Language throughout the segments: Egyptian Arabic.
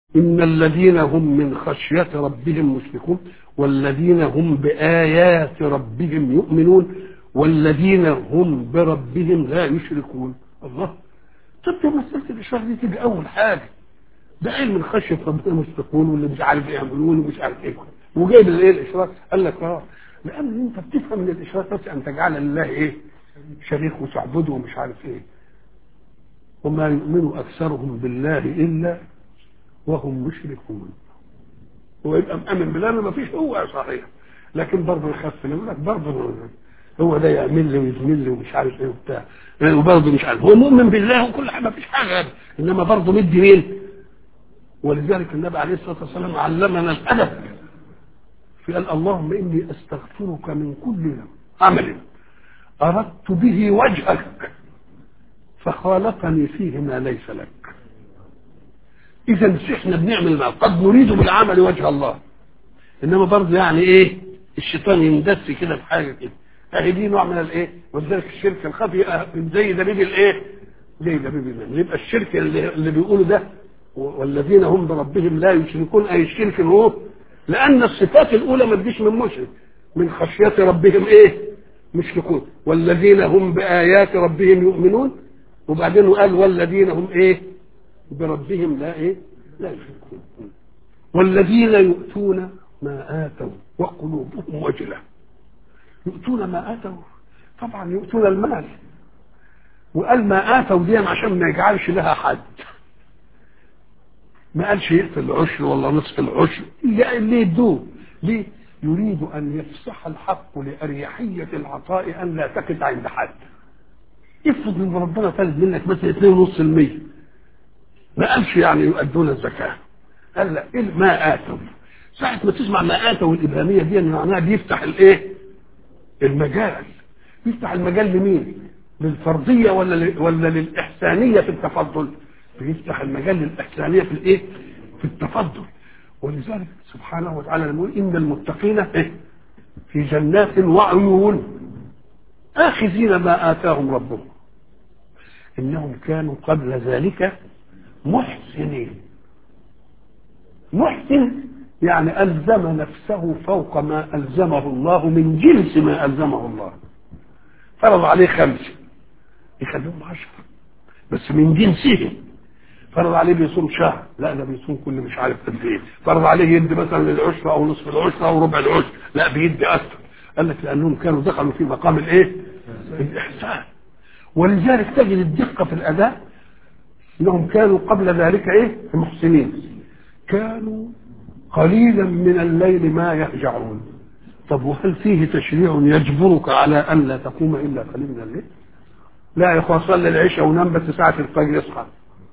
إن الذين هم من خشية ربهم مشركون والذين هم بآيات ربهم يؤمنون والذين هم بربهم لا يشركون الله طب ده مسألة الإشراك دي تيجي أول حاجة ده علم من خشية ربنا مشركون واللي مش عارف ايه يعملون ومش عارف ايه وجايب الايه الإشراك قال لك اه لأن أنت بتفهم من الإشراك بس أن تجعل لله ايه شريك وتعبده ومش عارف ايه وما يؤمن أكثرهم بالله إلا وهم مشركون هو يبقى مأمن بالله ما فيش هو صحيح لكن برضه يخاف يقول لك برضه هو ده يعمل لي ويزمل لي ومش عارف ايه وبتاع وبرضه مش عارف هو مؤمن بالله وكل حاجه ما فيش حاجه انما برضه مدي مين ولذلك النبي عليه الصلاه والسلام علمنا الادب في قال اللهم اني استغفرك من كل عمل اردت به وجهك فخالفني فيه ما ليس لك اذا احنا بنعمل ما قد نريد بالعمل وجه الله انما برضه يعني ايه الشيطان يندس كده في حاجه كده اهي دي نوع من الايه ولذلك الشرك الخفي زي دبيب الايه زي دبيب النمل يبقى الشرك اللي, اللي بيقولوا ده والذين هم بربهم لا يشركون اي الشرك هو لان الصفات الاولى ما تجيش من مشرك من خشيه ربهم ايه مشركون والذين هم بايات ربهم يؤمنون وبعدين قال والذين هم ايه بربهم لا ايه لا يشركون والذين يؤتون ما اتوا وقلوبهم وجله يؤتون ما اتوا طبعا يؤتون المال وقال ما اتوا دي عشان ما يجعلش لها حد ما قالش يقتل العشر ولا نصف العشر اللي يدوه ليه يريد ان يفسح الحق لاريحيه العطاء ان لا تقف عند حد افرض ان ربنا طلب منك مثلا 2.5% ما قالش يعني يؤدون الزكاه قال لا إيه ما اتوا ساعة ما تسمع ما اتوا الابهاميه دي معناها بيفتح الايه؟ المجال يفتح المجال لمين؟ للفرضيه ولا ولا للاحسانيه في التفضل؟ بيفتح المجال للاحسانيه في الايه؟ في التفضل ولذلك سبحانه وتعالى يقول ان المتقين إيه؟ في جنات وعيون آخذين ما آتاهم ربهم إنهم كانوا قبل ذلك محسنين محسن يعني ألزم نفسه فوق ما ألزمه الله من جنس ما ألزمه الله فرض عليه خمسة يخليهم عشرة بس من جنسهم فرض عليه بيصوم شهر لا ده بيصوم كل مش عارف قد ايه فرض عليه يدي مثلا العشرة او نصف العشرة او ربع العشر لا بيدي اكثر قال لك لانهم كانوا دخلوا في مقام الايه الاحسان ولذلك تجد الدقة في الاداء انهم كانوا قبل ذلك ايه محسنين كانوا قليلا من الليل ما يهجعون طب وهل فيه تشريع يجبرك على ان لا تقوم الا قليل من الليل لا يا اخوان صلي العشاء ونام بس ساعه الفجر يصحى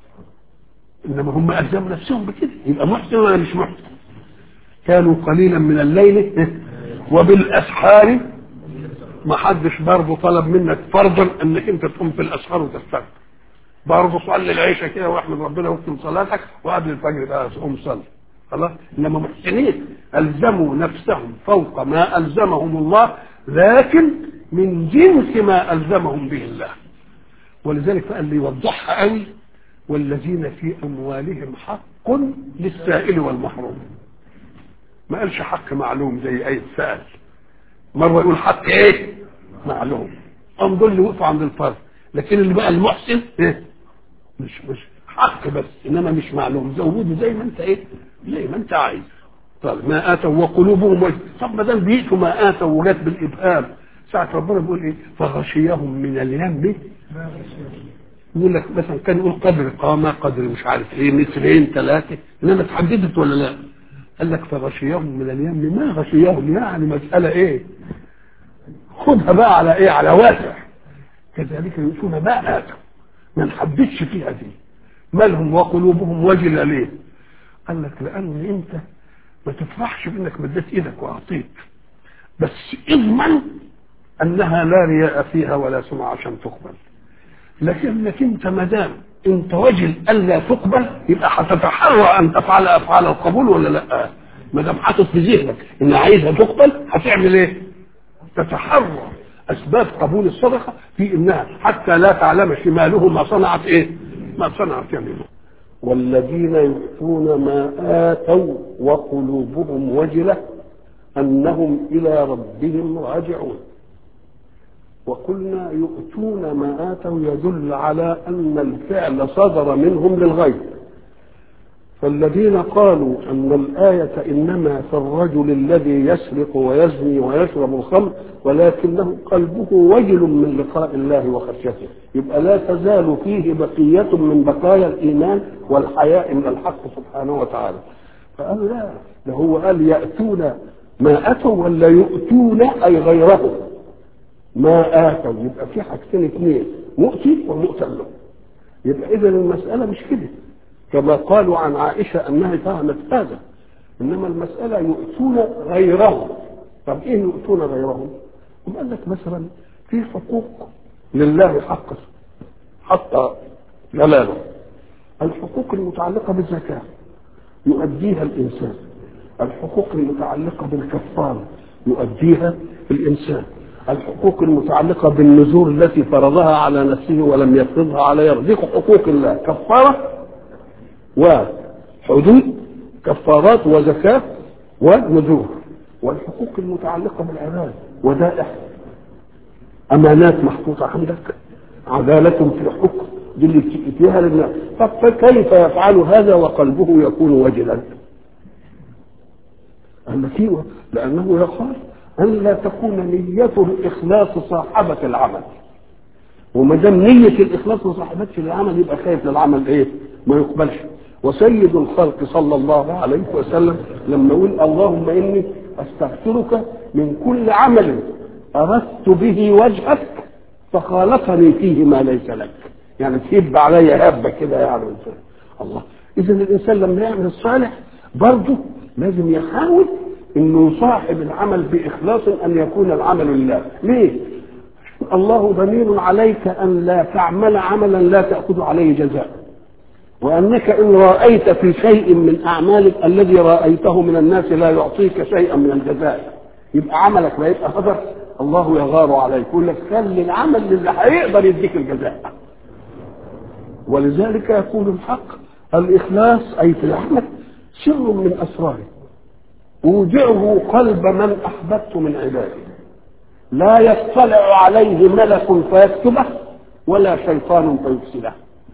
انما هم الزموا نفسهم بكده يبقى محسن ولا مش محسن كانوا قليلا من الليل وبالاسحار ما حدش برضه طلب منك فرضا انك انت تقوم في الاسحار وتستغفر برضه صلي العشاء كده واحمد ربنا واختم صلاتك وقبل الفجر بقى قوم صلي خلاص انما محسنين الزموا نفسهم فوق ما الزمهم الله لكن من جنس ما الزمهم به الله ولذلك قال لي يوضحها قوي والذين في اموالهم حق للسائل والمحروم ما قالش حق معلوم زي اي سائل مره يقول حق ايه معلوم هم دول اللي وقفوا عند الفرض لكن اللي بقى المحسن ايه مش مش حق بس انما مش معلوم زوده زي ما انت ايه زي ما انت عايز طيب ما اتوا وقلوبهم وجه طب ما دام بيئتوا ما اتوا وجت بالابهام ساعه ربنا بيقول ايه فغشيهم من اليم يقول لك مثلا كان يقول قدر قامة قدر مش عارف ايه مترين ثلاثة انما اتحددت ولا لا قال لك فغشيهم من اليم ما غشيهم يعني مسألة ايه خدها بقى على ايه على واسع كذلك يؤتون ما اتوا ما نحددش فيها دي مالهم وقلوبهم وجلة ليه قال لك لان انت ما تفرحش بانك مديت ايدك واعطيت بس اضمن انها لا رياء فيها ولا سمعة عشان تقبل لكنك انت ما دام انت وجل الا تقبل يبقى هتتحرى ان تفعل افعال القبول ولا لا ما دام حاطط في ذهنك ان عايزها تقبل هتعمل ايه تتحرى اسباب قبول الصدقه في انها حتى لا تعلم شماله ما صنعت ايه ما صنعت يمينه والذين يؤتون ما آتوا وقلوبهم وجلة أنهم إلى ربهم راجعون وقلنا يؤتون ما آتوا يدل على أن الفعل صدر منهم للغير فالذين قالوا أن الآية إنما في الرجل الذي يسرق ويزني ويشرب الخمر ولكنه قلبه وجل من لقاء الله وخشيته يبقى لا تزال فيه بقية من بقايا الإيمان والحياء من الحق سبحانه وتعالى فقال لا ده هو قال يأتون ما أتوا ولا يؤتون أي غيره ما آتوا يبقى في حاجتين اثنين مؤتي ومؤتى له يبقى إذا المسألة مش كده كما قالوا عن عائشة أنها فهمت هذا إنما المسألة يؤتون غيرهم طب إيه يؤتون غيرهم؟ قال لك مثلا في حقوق لله حق حق جلاله الحقوق المتعلقة بالزكاة يؤديها الإنسان الحقوق المتعلقة بالكفارة يؤديها الإنسان الحقوق المتعلقة بالنذور التي فرضها على نفسه ولم يفرضها على غيره دي حقوق الله كفارة وحدود كفارات وزكاة ونذور والحقوق المتعلقة بالعباد ودائع أمانات محطوطة عندك عدالة في الحكم دي اللي فيها للناس طب فكيف يفعل هذا وقلبه يكون وجلا التي لأنه يخاف أن لا تكون نيته إخلاص صاحبة العمل وما دام نية الإخلاص ما صاحبتش للعمل يبقى خايف للعمل إيه؟ ما يقبلش وسيد الخلق صلى الله عليه وسلم لما يقول اللهم إني أستغفرك من كل عمل أردت به وجهك فخالفني فيه ما ليس لك يعني تهب علي هبة كده يعني الله إذا الإنسان لما يعمل الصالح برضه لازم يحاول انه يصاحب العمل باخلاص ان يكون العمل لله ليه الله ضمير عليك ان لا تعمل عملا لا تاخذ عليه جزاء وانك ان رايت في شيء من اعمالك الذي رايته من الناس لا يعطيك شيئا من الجزاء يبقى عملك لا يبقى خطر الله يغار عليك يقول لك خلي العمل اللي هيقدر يديك الجزاء ولذلك يقول الحق الاخلاص اي في العمل سر من اسراره أودعه قلب من أحببت من عبادي لا يطلع عليه ملك فيكتبه ولا شيطان فيفسده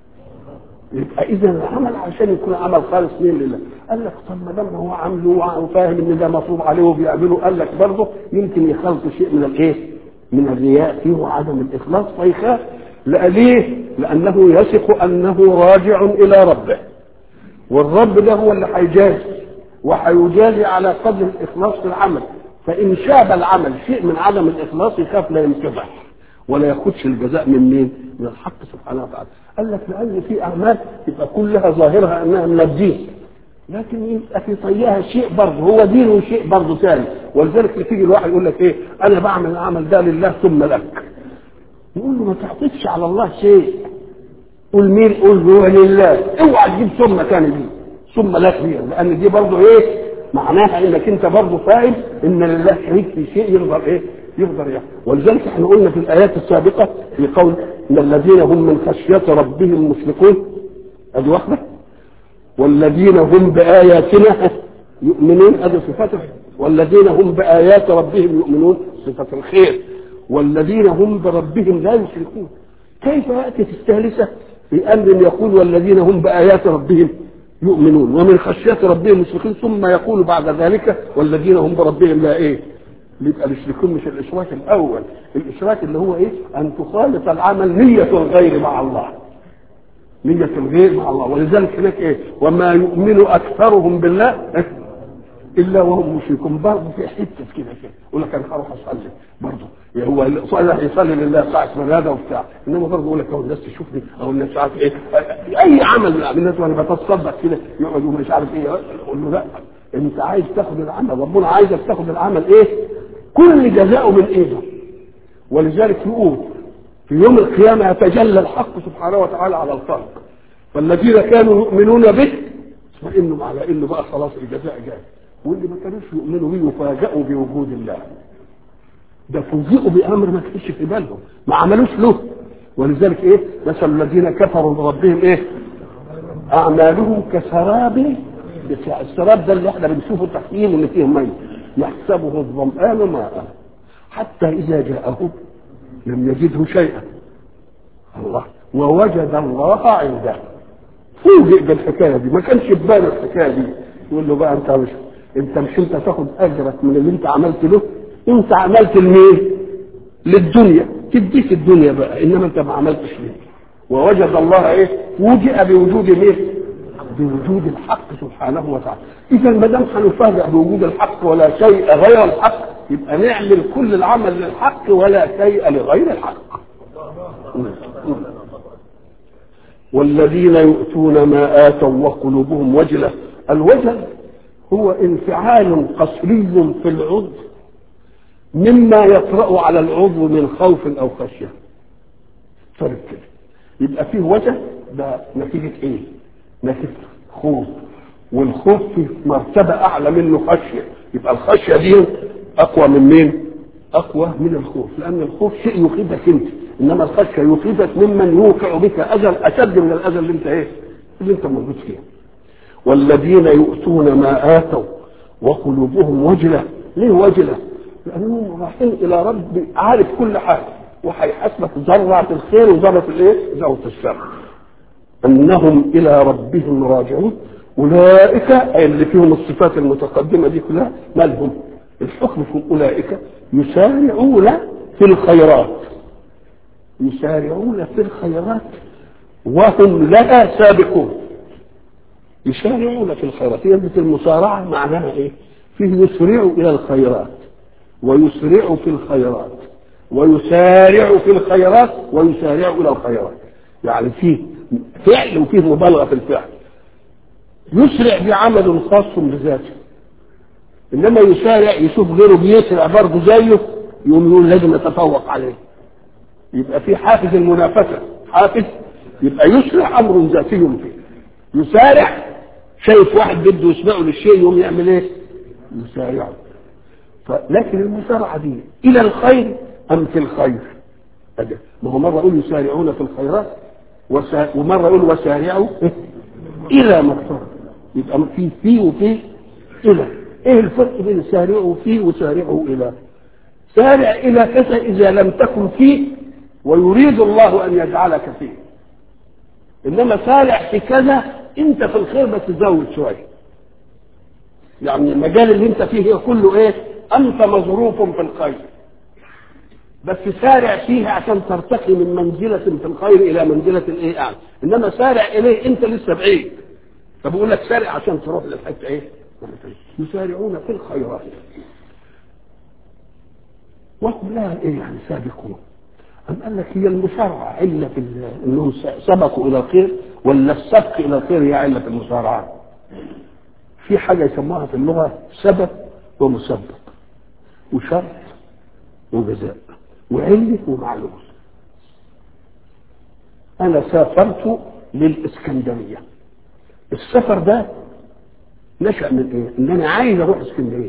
يبقى اذا العمل عشان يكون عمل خالص مين لله قال لك طب ما دام هو عامله وفاهم ان ده مطلوب عليه وبيعمله قال لك برضه يمكن يخلط شيء من الايه؟ من الرياء فيه وعدم الاخلاص فيخاف لا ليه؟ لانه يثق انه راجع الى ربه والرب ده هو اللي هيجازي وهيجازي على قدر الاخلاص في العمل فان شاب العمل شيء من عدم الاخلاص يخاف لا ينكبح ولا ياخدش الجزاء من مين؟ من الحق سبحانه وتعالى قال لك لان في اعمال يبقى كلها ظاهرها انها من الدين لكن يبقى في طيها شيء برضه هو دين وشيء برضه ثاني ولذلك تيجي الواحد يقول لك ايه انا بعمل العمل ده لله ثم لك يقول له ما تعطفش على الله شيء قول مين قول هو لله اوعى تجيب ثم تاني دي ثم لك دي لان دي برضه ايه معناها انك انت برضه فاهم ان لله شريك في شيء يقدر ايه يقدر يعني ولذلك احنا قلنا في الايات السابقه في قول ان الذين هم من خشيه ربهم مشركون ادي واحده والذين هم باياتنا يؤمنون ادي صفاته والذين هم بايات ربهم يؤمنون صفه الخير والذين هم بربهم لا يشركون كيف ياتي في الثالثه في امر يقول والذين هم بايات ربهم يؤمنون ومن خشيه ربهم مشركين ثم يقول بعد ذلك والذين هم بربهم لا ايه يبقى الاشراكون مش الاشراك الاول الاشراك اللي هو ايه ان تخالط العمل نيه الغير مع الله نية الغير مع الله ولذلك هناك ايه وما يؤمن اكثرهم بالله الا وهم مشركون برضه في حته كده كده يقول لك انا هروح اصلي برضه يعني هو صلى يصلي لله ساعه منادى وبتاع انما برضه يقول لك اهو الناس تشوفني او الناس مش عارف ايه اي عمل من الناس وانا بتصدق كده يقعد مش عارف ايه يقول له لا انت عايز تاخد العمل ربنا عايزك تاخد العمل ايه كل جزاؤه من ايده ولذلك يقول في يوم القيامة يتجلى الحق سبحانه وتعالى على الخلق والذين كانوا يؤمنون به اطمئنوا على انه بقى خلاص الجزاء جاي واللي ما كانوش يؤمنوا به يفاجئوا بوجود الله ده فوجئوا بامر ما كانش في بالهم ما عملوش له ولذلك ايه مثل الذين كفروا بربهم ايه اعمالهم كسراب السراب ده اللي احنا بنشوفه تحليل اللي فيه ميه يحسبه الظمآن ماء حتى اذا جاءه لم يجده شيئا الله ووجد الله عنده فوجئ بالحكايه دي ما كانش في باله الحكايه دي يقول له بقى انت مش انت مش انت تاخد اجرك من اللي انت عملت له انت عملت لمين للدنيا تديك الدنيا بقى انما انت ما عملتش ليه ووجد الله ايه فوجئ بوجود مين بوجود الحق سبحانه وتعالى اذا ما دام هنفاجئ بوجود الحق ولا شيء غير الحق يبقى نعمل كل العمل للحق ولا شيء لغير الحق والذين يؤتون ما آتوا وقلوبهم وجلة الوجل هو انفعال قصري في العضو مما يطرأ على العضو من خوف أو خشية فرق كده يبقى فيه وجل ده نتيجة ايه نتيجة خوف والخوف في مرتبة أعلى منه خشية يبقى الخشية دي أقوى من مين؟ أقوى من الخوف لأن الخوف شيء يخيفك أنت إنما الخشية يخيفك ممن يوقع بك أذى أشد من الأذى اللي أنت إيه؟ اللي أنت موجود فيه والذين يؤتون ما آتوا وقلوبهم وجلة ليه وجلة؟ لأنهم رايحين إلى رب عارف كل حاجة وهيحاسبك ذرة الخير وذرة الإيه؟ ذرة الشر أنهم إلى ربهم راجعون أولئك أي اللي فيهم الصفات المتقدمة دي كلها ما لهم الحكم في أولئك يسارعون في الخيرات يسارعون في الخيرات وهم لها سابقون يسارعون في الخيرات هي المسارعة معناها إيه؟ فيه يسرع إلى الخيرات ويسرع في الخيرات ويسارع في الخيرات ويسارع إلى الخيرات يعني فيه فعل وفيه مبالغة في الفعل يسرع بعمل خاص بذاته انما يسارع يشوف غيره بيسرع برضه زيه يقوم يقول لازم نتفوق عليه يبقى في حافز المنافسه حافز يبقى يسرع امر ذاتي فيه يسارع شايف واحد بده يسبقه للشيء يقوم يعمل ايه؟ يسارعه لكن المسارعه دي الى الخير ام في الخير؟ أده. ما هو مره يقول يسارعون في الخيرات وسا... ومره يقول وسارعوا الى مغفره يبقى في في وفي الى ايه الفرق بين سارعوا فيه وسارعوا الى سارع الى كذا اذا لم تكن فيه ويريد الله ان يجعلك فيه انما سارع في كذا انت في الخير بس زود شويه يعني المجال اللي انت فيه كله ايه انت مظروف في الخير بس سارع فيه عشان ترتقي من منزلة في الخير إلى منزلة الإيه أعلى إنما سارع إليه أنت لسه بعيد فبقول لك سارع عشان تروح للحتة إيه يسارعون في الخيرات وهم لا إيه يعني سابقون أم قال لك هي المسارعة علة في إنهم سبقوا إلى الخير ولا السبق إلى الخير هي علة في المسارعة في حاجة يسموها في اللغة سبب ومسبب وشرط وجزاء وعلة ومعلوم أنا سافرت للإسكندرية السفر ده نشأ من إيه؟ إن أنا عايز أروح اسكندرية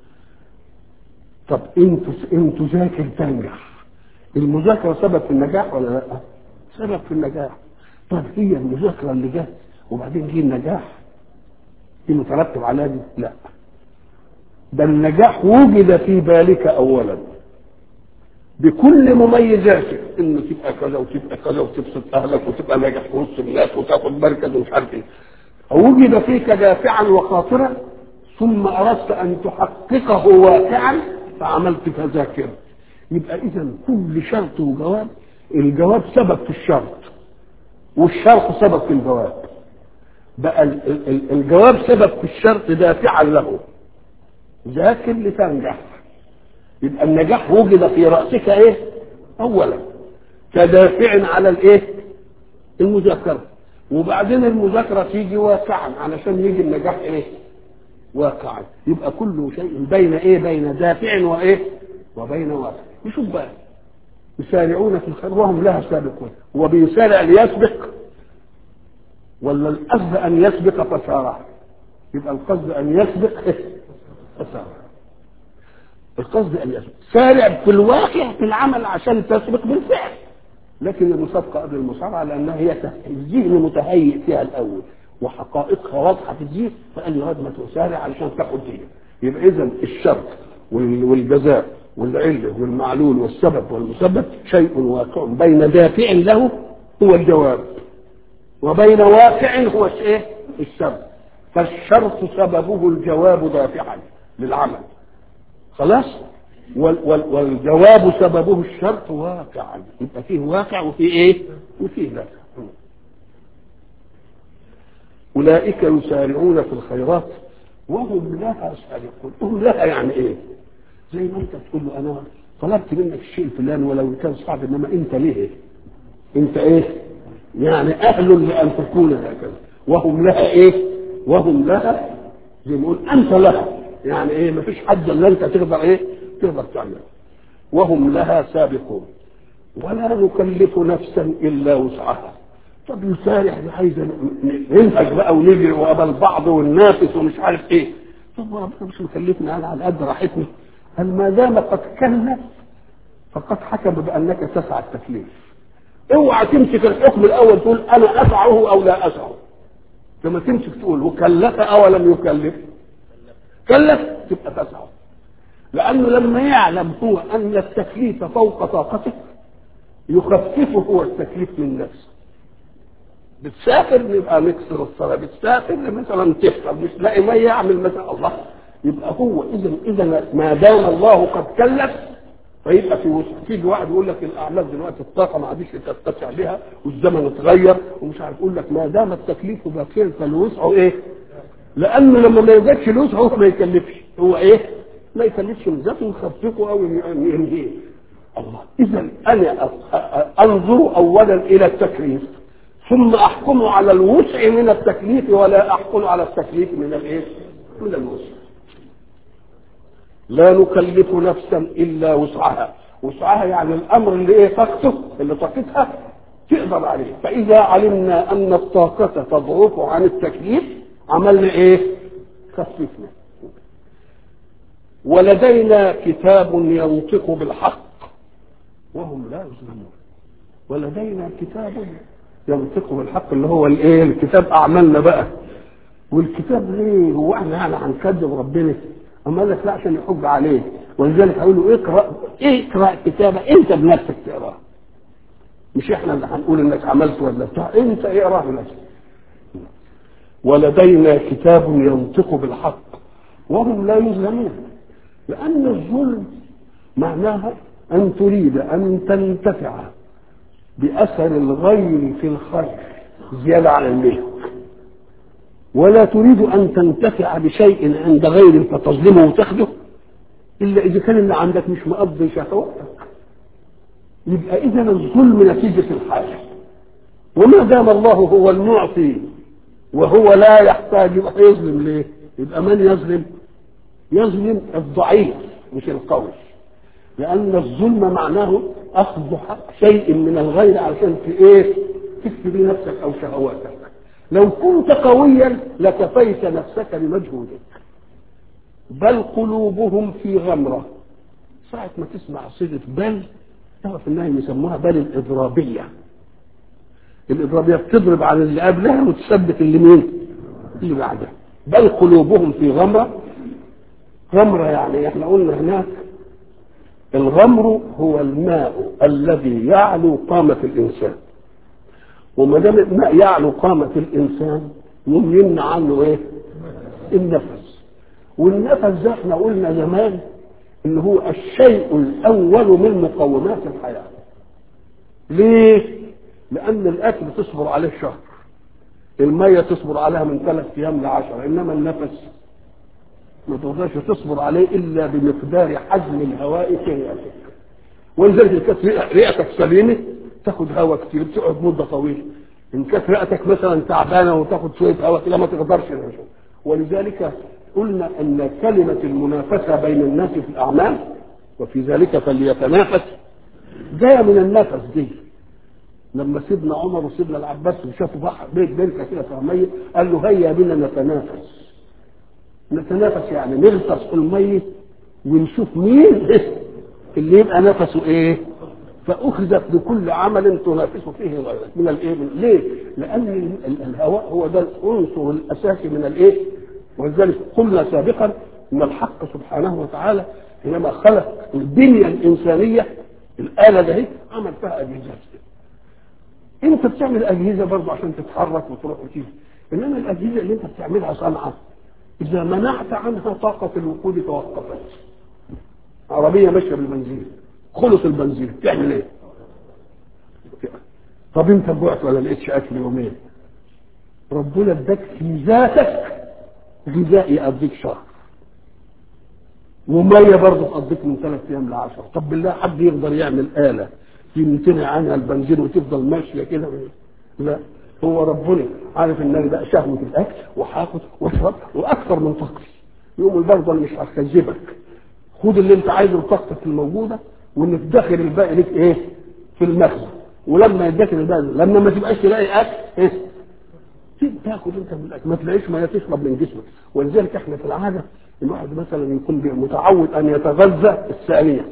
طب أنت أنت ذاكر تنجح المذاكرة سبب في النجاح ولا لا؟ سبب في النجاح طب هي المذاكرة اللي جت وبعدين جه النجاح دي مترتب عليها دي؟ لا ده النجاح وجد في بالك أولا بكل مميزاتك انه تبقى كذا وتبقى كذا وتبسط اهلك وتبقى ناجح في وسط الناس وتاخد مركز ومش عارف ايه وجد فيك دافعا وخاطرا ثم اردت ان تحققه واقعا فعملت فذاكرة يبقى اذا كل شرط وجواب الجواب سبب في الشرط والشرط سبب في الجواب بقى الجواب سبب في الشرط دافعا له ذاكر لتنجح يبقى النجاح وجد في رأسك ايه اولا كدافع على الايه المذاكرة وبعدين المذاكرة تيجي واقعا علشان يجي النجاح ايه واقعا يبقى كل شيء بين ايه بين دافع وايه وبين واقع يشوف بقى يسارعون في الخير وهم لها سابقون هو بيسارع ليسبق ولا القصد ان يسبق فسارع يبقى القصد ان يسبق فسارع القصد ان يسبق سارع في الواقع في العمل عشان تسبق بالفعل لكن المسابقه قبل المسارعه لانها هي الذهن متهيئ فيها الاول وحقائقها واضحه في الدين فقال لغايه ما تسارع علشان تاخد دي يبقى اذا الشرط وال- والجزاء والعله والمعلول والسبب والمسبب شيء واقع بين دافع له هو الجواب وبين واقع هو ايه السبب فالشرط سببه الجواب دافعا للعمل خلاص وال وال والجواب سببه الشرط واقعا يبقى فيه واقع وفيه ايه وفيه دافع اولئك يسارعون في الخيرات وهم لها سابقون هم لها يعني ايه زي ما انت تقول له انا طلبت منك الشيء الفلاني ولو كان صعب انما انت ليه انت ايه يعني اهل لان تكون هكذا وهم لها ايه وهم لها زي ما يقول انت لها يعني ايه ما فيش حد الا انت تقدر ايه تقدر تعمل وهم لها سابقون ولا نكلف نفسا الا وسعها طب يسارع دي عايزه ننهج بقى ونجري وقبل بعض وننافس ومش عارف ايه طب ربنا مش مكلفنا انا على قد راحتنا قال ما دام قد كلف فقد حكم بانك تسعى التكليف اوعى تمسك الحكم الاول تقول انا اسعه او لا اسعه لما تمسك تقول وكلف او لم يكلف كلف تبقى تسعه لانه لما يعلم هو ان التكليف فوق طاقته يخففه هو التكليف من نفسه بتسافر يبقى نكسر الصلاه بتسافر مثلا تفطر مش لاقي ميه يعمل مثلا الله يبقى هو اذا اذا ما دام الله قد كلف فيبقى في وسع تيجي واحد يقول لك الاعمال دلوقتي الطاقه ما عادش تتسع بها والزمن اتغير ومش عارف يقول لك ما دام التكليف باقيا فالوسع ايه؟ لانه لما ما يوجدش الوسع هو ما يكلفش هو ايه؟ ما يكلفش من ذاته يخففه او ينهيه الله اذا انا انظر اولا الى التكليف ثم احكم على الوسع من التكليف ولا احكم على التكليف من الايه؟ من الوسع لا نكلف نفسا الا وسعها وسعها يعني الامر اللي ايه طاقته اللي طاقتها تقدر عليه فاذا علمنا ان الطاقه تضعف عن التكليف عملنا ايه خففنا ولدينا كتاب ينطق بالحق وهم لا يظلمون ولدينا كتاب ينطق بالحق اللي هو الايه الكتاب اعمالنا بقى والكتاب ليه هو احنا يعني هنكذب ربنا اما قال لك لا عشان يحج عليه ولذلك هقول له اقرا اقرا كتابه انت بنفسك تقراه مش احنا اللي هنقول انك عملت ولا بتاع انت اقراه بنفسك ولدينا كتاب ينطق بالحق وهم لا يظلمون لان الظلم معناها ان تريد ان تنتفع باثر الغير في الخير زياده عن الملك ولا تريد ان تنتفع بشيء عند غير فتظلمه وتاخده الا اذا كان اللي عندك مش مقضي شهواتك يبقى اذا الظلم نتيجه الحاجه وما دام الله هو المعطي وهو لا يحتاج يبقى يظلم ليه؟ يبقى من يظلم؟ يظلم الضعيف مش القوي لأن الظلم معناه أخذ حق شيء من الغير علشان في إيه؟ تكفي بيه نفسك أو شهواتك. لو كنت قويا لكفيت نفسك بمجهودك. بل قلوبهم في غمرة. ساعة ما تسمع صيغة بل تعرف إنها يسموها بل الإضرابية. الإضرابية بتضرب على اللي قبلها وتثبت اللي مين؟ اللي بعدها. بل قلوبهم في غمرة غمرة يعني احنا قلنا هناك الغمر هو الماء الذي يعلو قامة الإنسان وما دام الماء يعلو قامة الإنسان يوم يمنع عنه إيه؟ النفس والنفس ده احنا قلنا زمان إن هو الشيء الأول من مقومات الحياة ليه؟ لأن الأكل تصبر عليه شهر المية تصبر عليها من ثلاث أيام لعشرة إنما النفس ما تقدرش تصبر عليه الا بمقدار حجم الهواء في رئتك ولذلك ان كانت رئتك سليمه تاخد هواء كتير بتقعد مده طويله ان كانت رئتك مثلا تعبانه وتاخد شويه هواء كده ما تقدرش ولذلك قلنا ان كلمه المنافسه بين الناس في الاعمال وفي ذلك فليتنافس جايه من النفس دي لما سيدنا عمر وسيدنا العباس شافوا بحر بيت بركه كده في ميه قال له هيا بنا نتنافس نتنافس يعني نغطس في المية ونشوف مين اللي يبقى نفسه ايه فاخذت لكل عمل تنافس فيه غيرك من الايه من ليه؟ لان ال- الهواء هو ده العنصر الاساسي من الايه؟ ولذلك قلنا سابقا ان الحق سبحانه وتعالى حينما خلق البنيه الانسانيه الاله ده عمل فيها اجهزه انت بتعمل اجهزه برضه عشان تتحرك وتروح وتيجي انما الاجهزه اللي انت بتعملها صنعه اذا منعت عنها طاقه الوقود توقفت عربيه ماشيه بالبنزين خلص البنزين تعمل ايه؟ طب انت جوعت ولا لقيتش اكل يومين ربنا اداك في ذاتك غذاء يقضيك شهر وميه برضه تقضيك من ثلاث ايام لعشرة طب بالله حد يقدر يعمل اله يمتنع عنها البنزين وتفضل ماشيه كده لا هو ربنا عارف ان انا بقى شهوه الاكل وهاخد واشرب واكثر من طاقتي يقوم برضه انا مش هخزبك خد اللي انت عايزه طاقتك الموجوده وان تدخل الباقي ليك ايه في المخزن ولما يدخل الباقي لما ما تبقاش تلاقي اكل ايه تاخد انت من الاكل ما تلاقيش ما تشرب من جسمك ولذلك احنا في العاده الواحد مثلا يكون متعود ان يتغذى الثانيه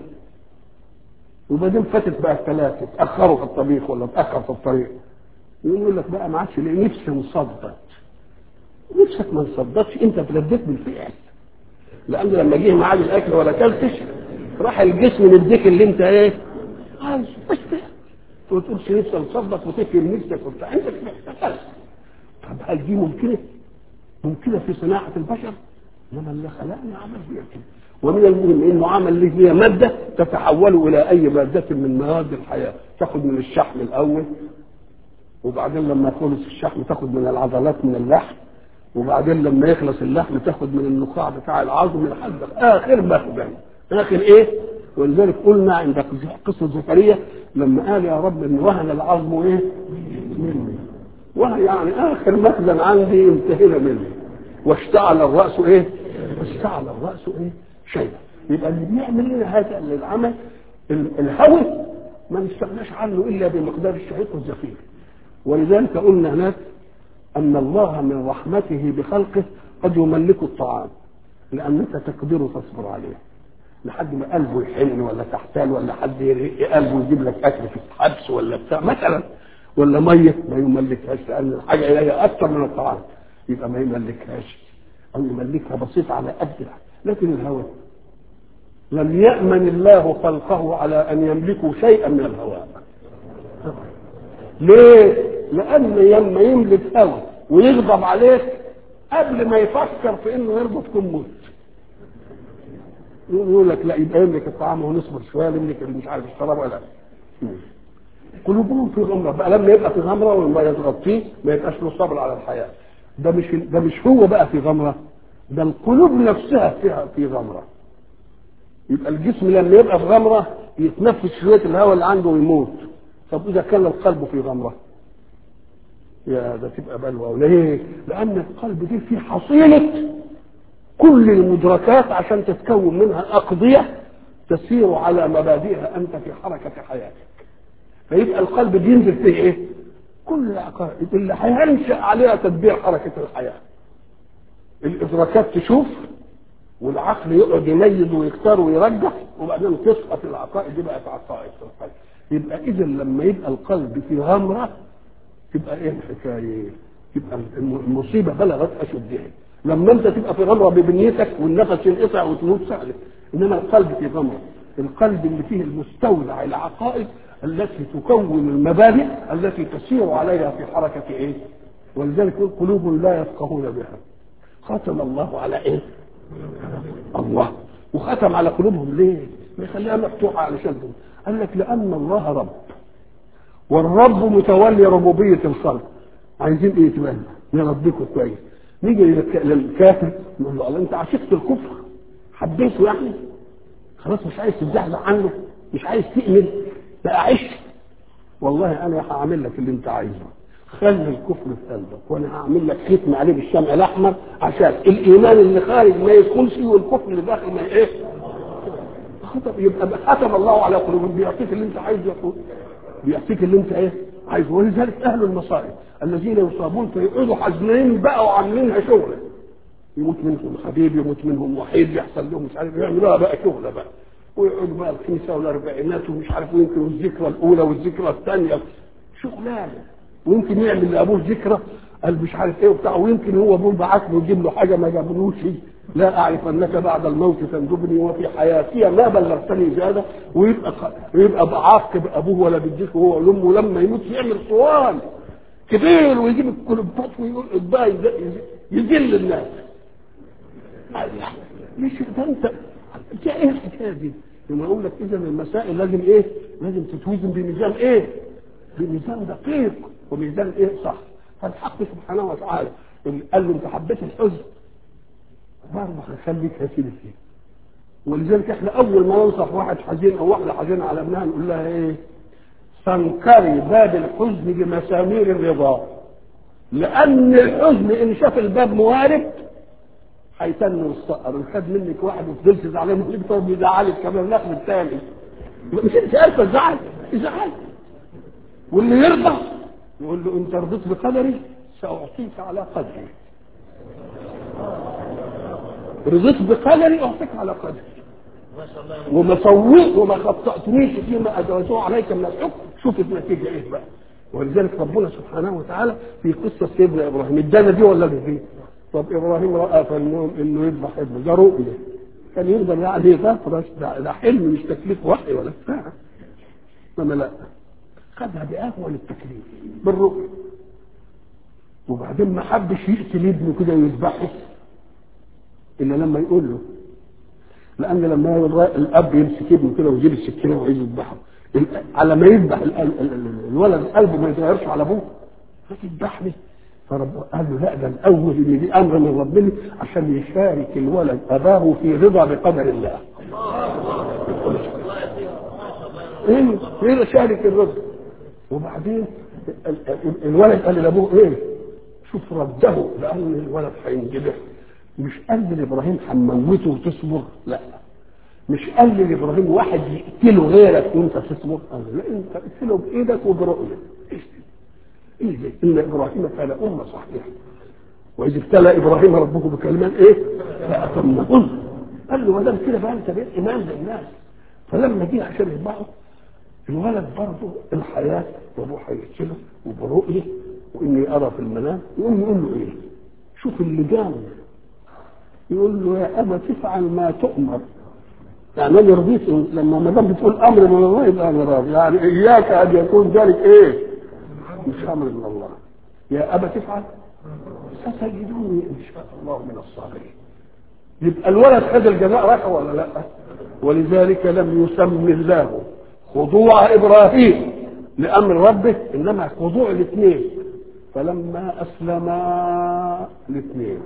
وبعدين فاتت بقى الثلاثه اتاخروا في الطبيخ ولا اتاخر في الطريق يقول لك بقى ما عادش ليه نفسي انصدت نفسك ما انصدتش انت اتغديت بالفعل لان لما جه ميعاد الاكل ولا اكلتش راح الجسم يديك اللي انت ايه عايز بس وتقول نفسي انصدت وتكل نفسك وبتاع انت محتاج طب هل دي ممكنه؟ ممكنه في صناعه البشر؟ انما اللي خلقنا عمل فيها كده ومن المهم انه عمل لي فيها ماده تتحول الى اي ماده من مواد الحياه تاخد من الشحم الاول وبعدين لما يخلص الشحم تاخد من العضلات من اللحم وبعدين لما يخلص اللحم تاخد من النخاع بتاع العظم لحد اخر مخزن اخر ايه ولذلك قلنا عند قصه زكريا لما قال يا رب ان وهن العظم ايه مني وهي يعني اخر مخزن عندي انتهينا منه واشتعل الراس ايه اشتعل الراس ايه شيئا يبقى اللي بيعمل لنا هذا للعمل الهوى ما نستغناش عنه الا بمقدار الشهيق والزفير ولذلك قلنا هناك ان الله من رحمته بخلقه قد يملك الطعام لانك تقدر تصبر عليه لحد ما قلبه يحن ولا تحتال ولا حد قلبه يجيب لك اكل في الحبس ولا بتاع مثلا ولا ميه ما يملكهاش لان الحاجه اليها اكثر من الطعام يبقى ما يملكهاش او يملكها بسيط على قدها لكن الهوى لم يأمن الله خلقه على أن يملكوا شيئا من الهواء ليه؟ لأن لما يملك هوى ويغضب عليك قبل ما يفكر في انه يرضى تكون موت يقول لك لا يبقى يملك الطعام ونصبر شويه يملك اللي مش عارف الشراب ولا قلوبهم في غمره بقى لما يبقى في غمره وما يتغطيه ما يبقاش له صبر على الحياه ده مش ده مش هو بقى في غمره ده القلوب نفسها فيها في غمره يبقى الجسم لما يبقى في غمره يتنفس شويه الهواء اللي عنده ويموت طب اذا كان القلب في غمره يا ده تبقى بلوى ليه؟ لان القلب دي فيه حصيله كل المدركات عشان تتكون منها اقضيه تسير على مبادئها انت في حركه حياتك فيبقى القلب بينزل فيه ايه؟ كل العقائد اللي هينشا عليها تدبير حركه الحياه الادراكات تشوف والعقل يقعد يميز ويختار ويرجح وبعدين تسقط العقائد دي بقت عقائد في القلب يبقى اذا لما يبقى القلب في غمره تبقى ايه الحكايه؟ تبقى المصيبه بلغت اشدها لما انت تبقى في غمره ببنيتك والنفس ينقطع وتموت سهل انما القلب في غمره القلب اللي فيه المستودع العقائد التي تكون المبادئ التي تسير عليها في حركه ايه؟ ولذلك يقول قلوب لا يفقهون بها ختم الله على ايه؟ الله وختم على قلوبهم ليه؟ يخليها مفتوحه علشان قال لك لان الله رب والرب متولي ربوبيه الخلق عايزين ايه تبقى يربيكم كويس نيجي للكافر نقول له انت عشقت الكفر حبيته يعني خلاص مش عايز تتزحزح عنه مش عايز تؤمن بقى عشت والله انا هعمل لك اللي انت عايزه خلي الكفر في قلبك وانا هعمل لك ختم عليه بالشمع الاحمر عشان الايمان اللي خارج ما يدخلش والكفر اللي داخل ما ايه خطب يبقى ختم الله على قلوبهم بيعطيك اللي انت عايزه يقول بيعطيك اللي انت ايه عايزه ولذلك اهل المصائب الذين يصابون فيقعدوا حزنين بقى وعاملينها شغله يموت منهم حبيب يموت منهم وحيد يحصل لهم مش عارف يعملوها بقى شغله بقى ويقعدوا بقى الخمسه والاربعينات ومش عارف ويمكن الذكرى الاولى والذكرى الثانيه شغلانه ويمكن يعمل لابوه ذكرى قال مش عارف ايه وبتاع ويمكن هو ابوه بعت له يجيب له حاجه ما جابلوش لا اعرف انك بعد الموت تندبني وفي حياتي ما بلغتني زياده ويبقى ويبقى بعاقب ابوه ولا بيديك هو لامه لما يموت يعمل صوان كبير ويجيب الكلوبات ويقول بقى يذل الناس مش ده انت دي ايه الحكايه دي؟ لما اقول لك اذا المسائل لازم ايه؟ لازم تتوزن بميزان ايه؟ بميزان دقيق وميزان ايه صح فالحق سبحانه وتعالى قال له انت حبيت الحزن برضه هخليك هسيب فيه ولذلك احنا اول ما ننصح واحد حزين او واحده حزينه على ابنها نقول لها ايه؟ سنكري باب الحزن بمسامير الرضا لان الحزن ان شاف الباب موارب هيتن والصقر خد منك واحد وفضلت زعلان منك طب يزعلك كمان ناخد الثاني مش انت عارفه تزعل يزعل واللي يرضى يقول له انت رضيت بقدري ساعطيك على قدري رضيت بقدري اعطيك على قدري وما صوت وما خطأتنيش فيما أجوزوه عليك من الحكم شوف النتيجة إيه بقى ولذلك ربنا سبحانه وتعالى في قصة سيدنا إبراهيم الدانة دي ولا دي طب إبراهيم رأى في النوم إنه يذبح ابنه ده رؤية كان يقدر يعني يغفر ده, ده حلم مش تكليف وحي ولا بتاع انما لا خدها بأهون التكليف بالرؤية وبعدين ما حبش يقتل ابنه كده ويذبحه إلا لما يقول له لان لما الاب يمسك ابنه كده ويجيب السكينه وعايز يذبحه على ما يذبح الولد قلبه ما يتغيرش على ابوه فتذبحني فرب قال له لا ده الاول ان دي امر من ربنا عشان يشارك الولد اباه في رضا بقدر الله ايه ايه شارك الرضا وبعدين الولد قال لابوه ايه شوف رده لان الولد هينجبه مش قال لابراهيم هنموته وتصبر لا مش قال لابراهيم واحد يقتله غيرك وانت تصبر قال لا انت اقتله بايدك وبرؤيتك ايه ده ان ابراهيم كان امه صحيحه واذ ابتلى ابراهيم ربه بكلمات ايه فاتمهن قال له ما دام كده بقى انت بقيت امام زي الناس فلما جه عشان يذبحه الولد برضه الحياه وابوه هيقتله وبرؤيه واني ارى في المنام يقوم يقول له ايه شوف اللي جامد يقول له يا ابا تفعل ما تؤمر يعني انا رضيت لما ما دام بتقول امر من الله يبقى انا راضي يعني اياك ان يكون ذلك ايه؟ مش امر من الله يا ابا تفعل ستجدوني ان شاء الله من الصابرين يبقى الولد خد الجزاء راح ولا لا؟ ولذلك لم يسمي الله خضوع ابراهيم لامر ربه انما خضوع الاثنين فلما اسلما الاثنين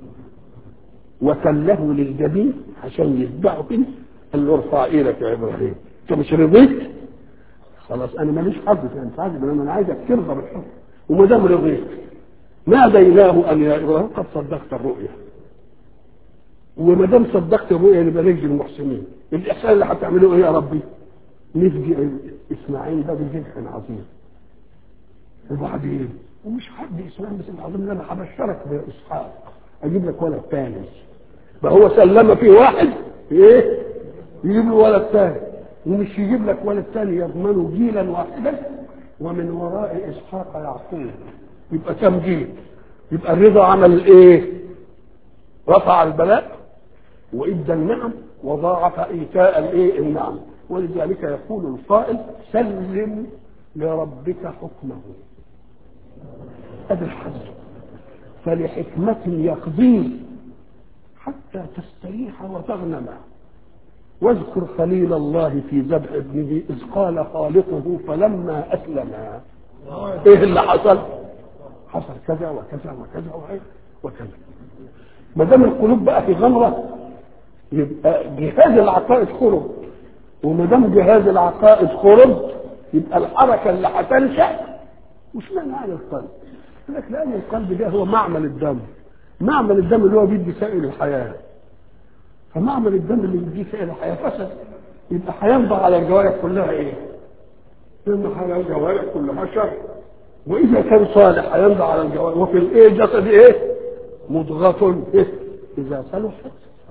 وكله للجبين عشان يتبعه كده قال له ارفع ايدك يا ابراهيم انت مش رضيت خلاص انا ماليش حظ في انت عايز انا عايزك ترضى بالحكم وما دام رضيت ناديناه ان يا ابراهيم قد صدقت الرؤيا وما دام صدقت الرؤيا يبقى نجي المحسنين الاحسان اللي هتعمله ايه يا ربي؟ نفجي اسماعيل ده بذبح عظيم وبعدين ومش حد اسماعيل بس العظيم انا هبشرك باسحاق اجيب لك ولد ثاني ما هو سلم في واحد ايه يجيب له ولد ثاني ومش يجيب لك ولد ثاني يضمنه جيلا واحدا ومن وراء اسحاق يعقوب يبقى كم جيل يبقى الرضا عمل ايه رفع البلاء وادى النعم وضاعف ايتاء الايه النعم ولذلك يقول القائل سلم لربك حكمه هذا الحزن فلحكمة يقضيه حتى تستريح وتغنم واذكر خليل الله في ذبح ابنه إذ قال خالقه فلما أسلم إيه اللي حصل؟ حصل كذا وكذا وكذا وكذا ما دام القلوب بقى في غمرة يبقى جهاز العقائد خرج وما دام جهاز العقائد خرج يبقى الحركة اللي هتنشأ مش معنى على القلب لك لان القلب ده هو معمل الدم معمل الدم اللي هو بيدي سائل الحياه فمعمل الدم اللي بيدي سائل الحياه فسد يبقى هينبع على الجوارح كلها ايه؟ ينبع على الجوارح كلها شر واذا كان صالح هينبع على الجوارح وفي الايه جسد ايه؟ مضغة إيه؟ اذا صلحت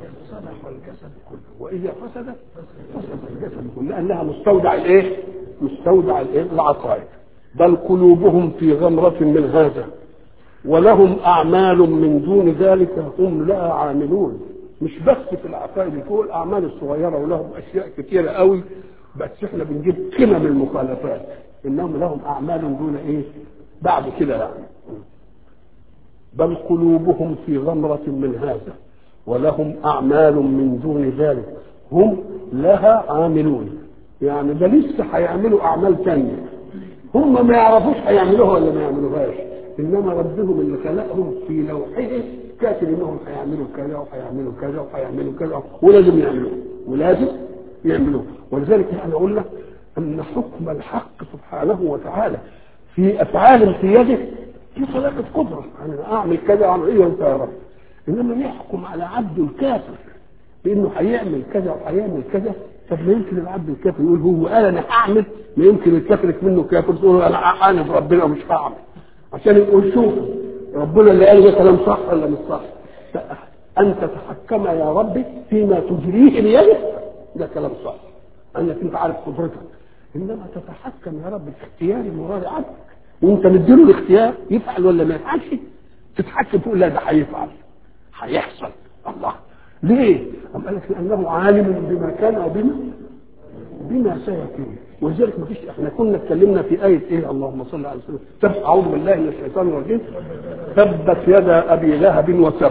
صلح الجسد كله واذا فسدت فسد الجسد كله لانها مستودع الايه مستودع الايه العقائد بل قلوبهم في غمرة من هذا ولهم أعمال من دون ذلك هم لها عاملون مش بس في العقائد فوق الأعمال الصغيرة ولهم أشياء كثيرة قوي بس احنا بنجيب قمم المخالفات إنهم لهم أعمال دون إيه بعد كده يعني بل قلوبهم في غمرة من هذا ولهم أعمال من دون ذلك هم لها عاملون يعني ده لسه هيعملوا أعمال تانية هم ما يعرفوش هيعملوها ولا ما يعملوهاش انما ربهم اللي خلقهم في لوحه كاتب انهم هيعملوا كذا وهيعملوا كذا وهيعملوا كذا ولازم يعملوه ولازم يعملوه ولذلك انا اقول لك ان حكم الحق سبحانه وتعالى في افعال في يده في طلاقة قدرة انا اعمل كذا واعمل ايه وانت يا رب انما يحكم على عبد الكافر بانه هيعمل كذا وهيعمل كذا طب ما يمكن العبد الكافر يقول هو قال انا هعمل ما يمكن الكافر منه كافر تقول انا هعاند ربنا ومش هعمل عشان يقول شوف ربنا اللي قال ده كلام صح ولا مش صح ان تتحكم يا ربي فيما تجريه بيدك ده كلام صح انك انت عارف قدرتك انما تتحكم يا رب في اختيار مراد عبدك وانت مديله الاختيار يفعل ولا ما يفعلش تتحكم تقول لا ده هيفعل هيحصل الله ليه؟ أم قال لك لأنه عالم بما كان وبما بما سيكون ولذلك ما فيش احنا كنا اتكلمنا في آية ايه اللهم صل على سيدنا تب أعوذ بالله من الشيطان الرجيم تبت يدا أبي لهب وتب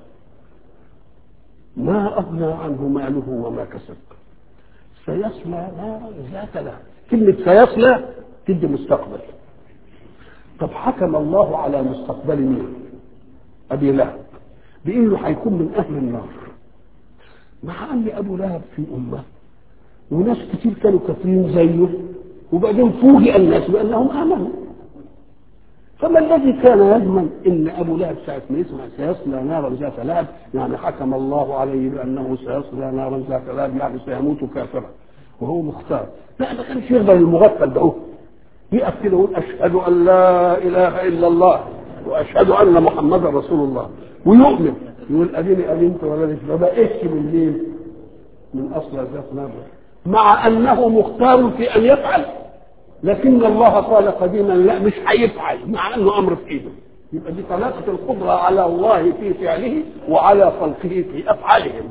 ما أغنى عنه ماله وما كسب سيصلى نارا ذات لهب كلمة سيصلى تدي مستقبل طب حكم الله على مستقبل مين؟ أبي لهب بإنه هيكون من أهل النار مع ان ابو لهب في امه وناس كتير كانوا كافرين زيه وبعدين فوجئ الناس بانهم امنوا فما الذي كان يضمن ان ابو لهب ساعه ما يسمع سيصلى نارا ذات لهب يعني حكم الله عليه بانه سيصلى نارا ذات لهب يعني سيموت كافرا وهو مختار لا ما كانش يقدر المغفل ده يقف كده يقول اشهد ان لا اله الا الله واشهد ان محمدا رسول الله ويؤمن يقول اديني ادينت ولا ما بقيتش من مين؟ من اصل ذات نبوه مع انه مختار في ان يفعل لكن الله قال قديما لا مش هيفعل مع انه امر في ايده يبقى دي طلاقة القدرة على الله في فعله وعلى خلقه في افعالهم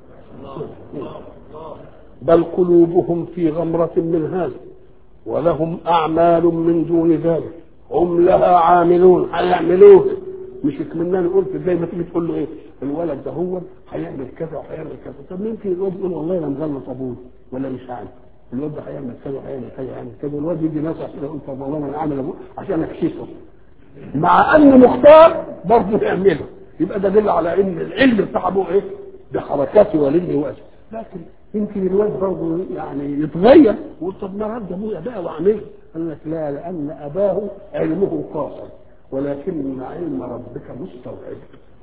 بل قلوبهم في غمرة من هذا ولهم اعمال من دون ذلك هم لها عاملون هيعملوه مش كنا نقول في زي ما تيجي تقول له ايه الولد ده هو هيعمل كذا وهيعمل كذا طب ممكن الواد يقول والله انا مغلط ابوه ولا مش عارف الواد ده هيعمل كذا وهيعمل كذا وهيعمل كذا الواد يجي ناصح كده يقول طب والله انا اعمل ابوه عشان اكشفه مع ان مختار برضه يعمله يبقى ده دل على ان العلم بتاع ابوه ايه بحركات والده واسف لكن يمكن الواد برضه يعني يتغير ويقول طب ما رد ابويا بقى واعمله قال لك لا لان اباه علمه قاصر ولكن علم ربك مستوعب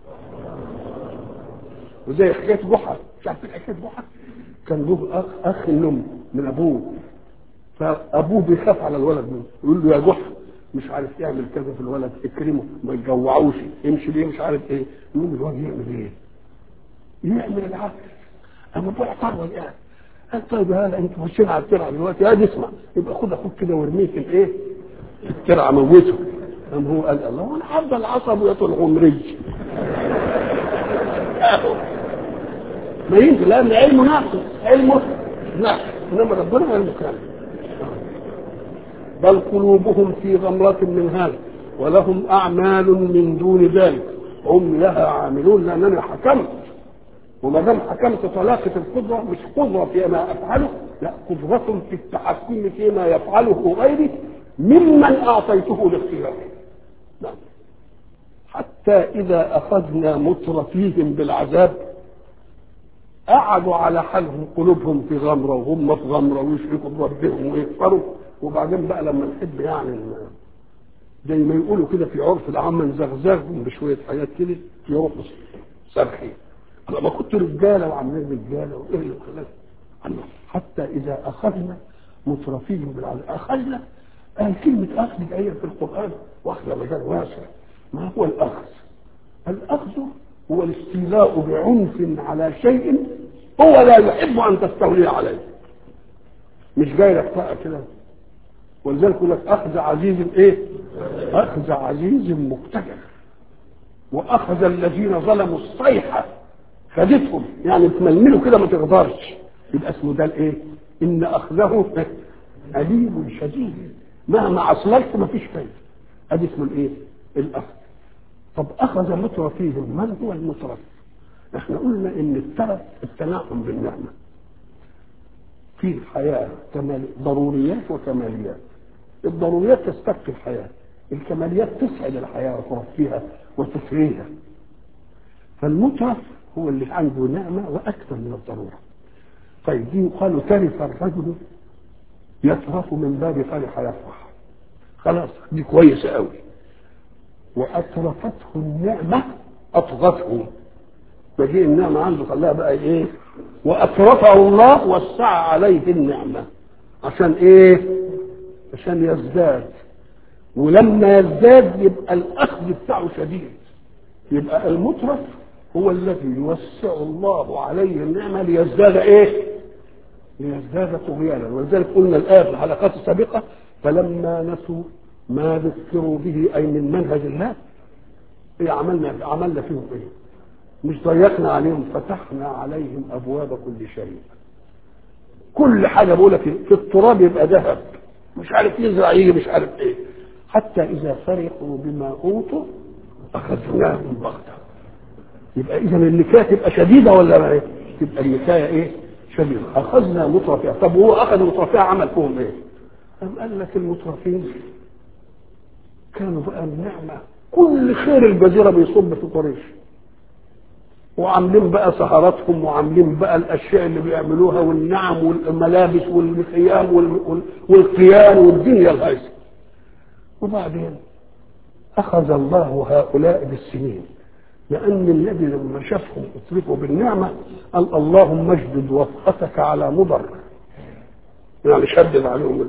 وزي حكايه جحا مش عارفين حكايه جحا كان له اخ اخ النم من ابوه فابوه بيخاف على الولد منه يقول له يا جحا مش عارف يعمل كذا في الولد اكرمه ما يجوعوش يمشي ليه مش عارف ايه يقول الولد يعمل ايه؟ يعمل العكس اما ابوه اعترض يعني قال طيب هذا انت ماشيين على الترعه دلوقتي هذا اسمع يبقى خد اخوك كده وارميه في الايه؟ في الترعه موته قام هو قال الله انا حب العصب ويطول عمري ما يمكن لان علمه ناقص علمه ناقص انما ربنا علمه كامل بل قلوبهم في غمرة من هذا ولهم أعمال من دون ذلك هم لها عاملون لأنني حكمت وما دام حكمت طلاقة القدرة مش قدرة فيما أفعله لا قدرة في التحكم فيما يفعله غيري ممن أعطيته الاختيار نعم حتى إذا أخذنا مترفيهم بالعذاب قعدوا على حالهم قلوبهم في غمرة وهم في غمرة ويشركوا بربهم ويكفروا وبعدين بقى لما نحب يعني زي ما يقولوا كده في عرف العامة نزغزغهم بشوية حاجات كده يروحوا صرخين أنا ما كنت رجالة وعاملين رجالة وإيه اللي خلاك حتى إذا أخذنا مترفيهم بالعذاب أخذنا قال كلمة أخذ جاية في القرآن واخذة مجال واسع ما هو الأخذ؟ الأخذ هو الاستيلاء بعنف على شيء هو لا يحب ان تستولي عليه مش جاي لك بقى كده ولذلك يقول لك اخذ عزيز ايه اخذ عزيز مقتدر واخذ الذين ظلموا الصيحه خدتهم يعني تململوا كده ما تقدرش يبقى اسمه ده الايه ان اخذه اليم شديد مهما عصلت ما فيش فايده ادي اسمه الايه الاخذ طب اخذ مترفيهم من هو المترف احنا قلنا ان الترف التنعم بالنعمه في الحياه كمال ضروريات وكماليات الضروريات تستبقي الحياه الكماليات تسعد الحياه وترفيها وتثريها فالمترف هو اللي عنده نعمه واكثر من الضروره طيب دي يقال ترف الرجل يترف من باب فرح يفرح خلاص دي كويسه قوي واترفته النعمه اطغته فدي النعمه عنده خلاها بقى ايه واترفه الله وسع عليه النعمه عشان ايه عشان يزداد ولما يزداد يبقى الاخذ بتاعه شديد يبقى المترف هو الذي يوسع الله عليه النعمه ليزداد ايه ليزداد طغيانا ولذلك قلنا الايه في الحلقات السابقه فلما نسوا ما ذكروا به اي من منهج الله ايه عملنا عملنا فيهم ايه مش ضيقنا عليهم فتحنا عليهم ابواب كل شيء كل حاجه بقول لك في التراب يبقى ذهب مش عارف يزرع يجي مش عارف ايه حتى اذا فرحوا بما اوتوا اخذناهم بغته يبقى اذا النكايه تبقى شديده ولا ما ايه؟ تبقى النكايه ايه؟ شديده اخذنا مترفيها طب هو اخذ مترفيها عمل فيهم ايه؟ قام قال لك المترفين كانوا بقى النعمه كل خير الجزيره بيصب في قريش وعاملين بقى سهراتهم وعاملين بقى الاشياء اللي بيعملوها والنعم والملابس والخيام والقيان والدنيا الهيصه وبعدين اخذ الله هؤلاء بالسنين لان الذي لما شافهم اتركوا بالنعمه قال اللهم اجدد وفقتك على مضر يعني شدد عليهم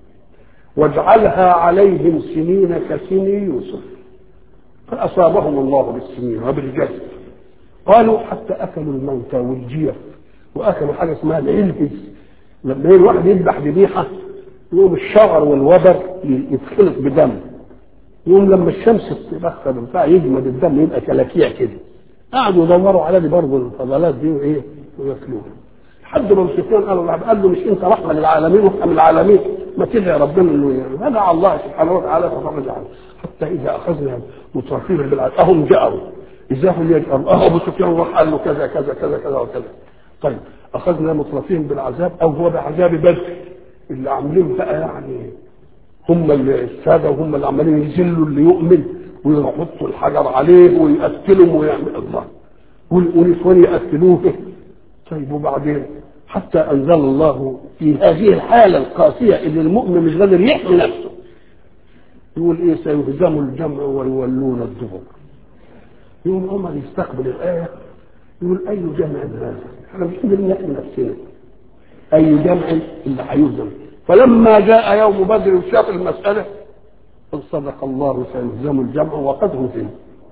واجعلها عليهم سنين كسني يوسف فاصابهم الله بالسنين وبالجد قالوا حتى اكلوا الموتى والجيف واكلوا حاجه اسمها العلهز لما الواحد يذبح ذبيحه يقوم الشعر والوبر يتخلط بدم يقوم لما الشمس تبخر بتاع يجمد الدم يبقى كلاكيع كده قعدوا يدوروا على دي برضه الفضلات دي وايه وياكلوها لحد ما سفيان قالوا قال له مش انت رحمه للعالمين وارحم العالمين ما تدعي ربنا انه يعني فدعا الله سبحانه وتعالى ففرج عنه حتى اذا اخذنا مترفين بالعذاب اهم جاءوا اذا هم يجأروا اه ابو سفيان راح قال له كذا كذا كذا كذا وكذا طيب اخذنا مترفين بالعذاب او هو بعذاب بدر اللي عاملين بقى يعني هم الساده وهم اللي عمالين يذلوا اللي يؤمن ويحطوا الحجر عليه ويقتلهم ويعمل الله والنسوان يقتلوه طيب وبعدين حتى انزل الله في هذه الحاله القاسيه اللي المؤمن مش قادر يحمي نفسه يقول ايه سيهزم الجمع ويولون الدبر يقوم عمر يستقبل الايه يقول اي جمع هذا احنا مش قادرين نحمي نفسنا اي جمع اللي هيهزم فلما جاء يوم بدر وشاف المساله قد صدق الله سيهزم الجمع وقد هزم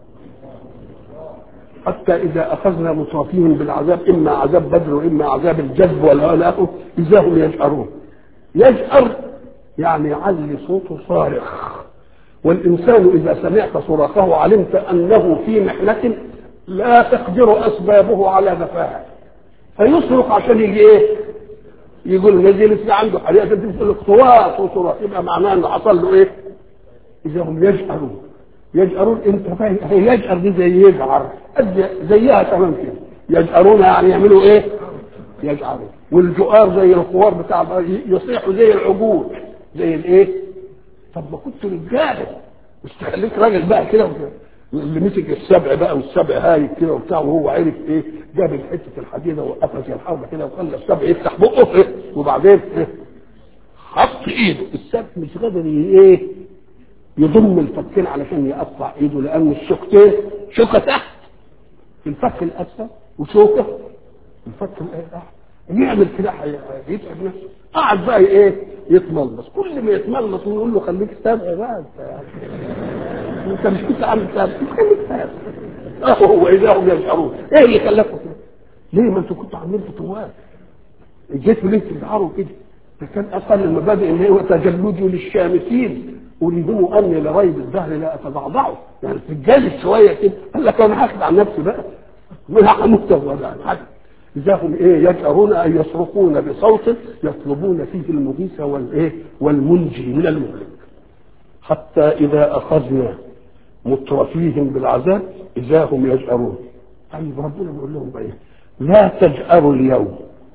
حتى إذا أخذنا مترفيهم بالعذاب إما عذاب بدر وإما عذاب الجذب ولا إذا هم يجأرون يجأر يعني يعلي صوته صارخ والإنسان إذا سمعت صراخه علمت أنه في محنة لا تقدر أسبابه على دفاعه فيصرخ عشان يجي إيه؟ يقول الذي لسه عنده حريقة تقول صوات وصراخ يبقى معناه إنه حصل له إيه؟ إذا هم يجأرون يجأرون انت فاهم هي يجأر دي زي يجعر زيها تمام كده يجأرون يعني يعملوا ايه؟ يجعرون والجؤار زي الخوار بتاع يصيحوا زي العجول زي الايه؟ طب ما كنت رجاله مش تخليك راجل بقى كده اللي مسك السبع بقى والسبع هاي كده وبتاع وهو عرف ايه جاب حته الحديده وقفز الحربه كده وخلى السبع يفتح بقه إيه؟ وبعدين إيه؟ حط ايده السبع مش قادر ايه يضم الفكين علشان يقطع ايده لان الشوكتين شوكه تحت في الفك الاسفل وشوكه في الفك تحت يعمل كده يتعب نفسه قعد بقى ايه يتملص كل ما يتملص ونقول له خليك سابع بقى انت انت مش كنت عامل سابع خليك سابع اهو هو اذا هم يشعرون ايه اللي خلاكم كده؟ ليه ما انتوا كنتوا عاملين فتوات جيتوا ليه تزعروا كده ده كان اقل المبادئ ان هو تجلدوا للشامسين اريدوا اني لريب الدهر لا اتضعضعه يعني تتجلد شويه كده قال لك انا هاخد عن نفسي بقى ما هموت ولا حاجه إذا هم إيه يجأرون أن يصرخون بصوت يطلبون فيه المغيث والإيه والمنجي من المهلك حتى إذا أخذنا مترفيهم بالعذاب إذا هم يجأرون طيب ربنا بيقول لهم بقى إيه لا تجأروا اليوم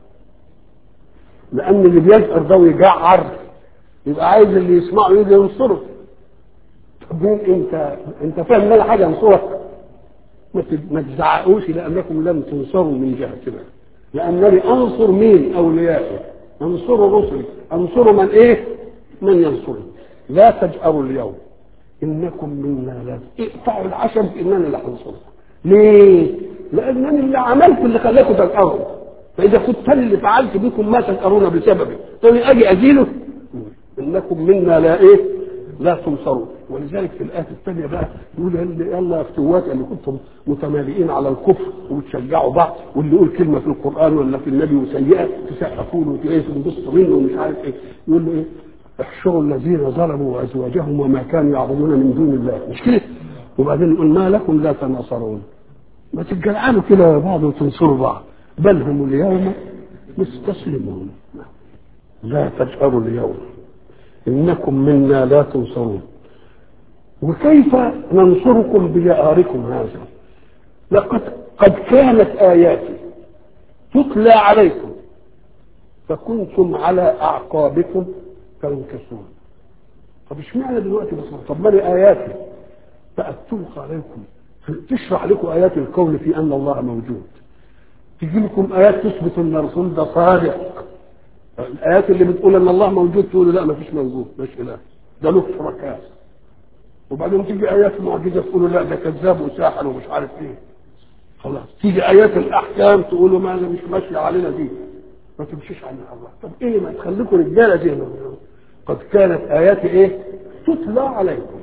لأن اللي بيجأر ده ويجعر يبقى عايز اللي يسمعه يجي ينصره طب مين انت انت فاهم ان انا حاجه انصرك ما تزعقوش لانكم لم تنصروا من جهتنا لانني انصر مين اوليائي انصر رسلي انصر من ايه من ينصرني لا تجأروا اليوم انكم منا لا اقطعوا العشم انني اللي هنصركم ليه لانني اللي عملت اللي خلاكم تجأروا فاذا كنت انا اللي فعلت بكم ما تجأرون بسببي طيب اجي ازيله انكم منا لا ايه لا تنصرون ولذلك في الآية الثانية بقى يقول يلا يا فتوات اللي كنتم متمالئين على الكفر وتشجعوا بعض واللي يقول كلمة في القرآن ولا في النبي وسيئة تسقفوا له وتنبسطوا منه ومش عارف ايه يقول له ايه احشروا الذين ظلموا وازواجهم وما كانوا يعبدون من دون الله مش كده وبعدين يقول ما لكم لا تناصرون ما تتجرعوا كده بعض وتنصروا بعض بل هم اليوم مستسلمون لا تجأروا اليوم إنكم منا لا تنصرون وكيف ننصركم بجأركم هذا لقد قد كانت آياتي تتلى عليكم فكنتم على أعقابكم تنكسون طب اشمعنى دلوقتي بس طب ما لي آياتي بقت تلقى عليكم تشرح لكم آيات الكون في أن الله موجود تجي لكم آيات تثبت أن الرسول ده صادق الآيات اللي بتقول أن الله موجود تقول لا ما فيش موجود مش إله ده له شركاء وبعدين تيجي آيات معجزة تقولوا لا ده كذاب وساحر ومش عارف إيه خلاص تيجي آيات الأحكام تقولوا ما أنا مش ماشية علينا دي ما تمشيش على الله طب إيه ما تخليكم رجالة زي ما قد كانت آياتي إيه تتلى عليكم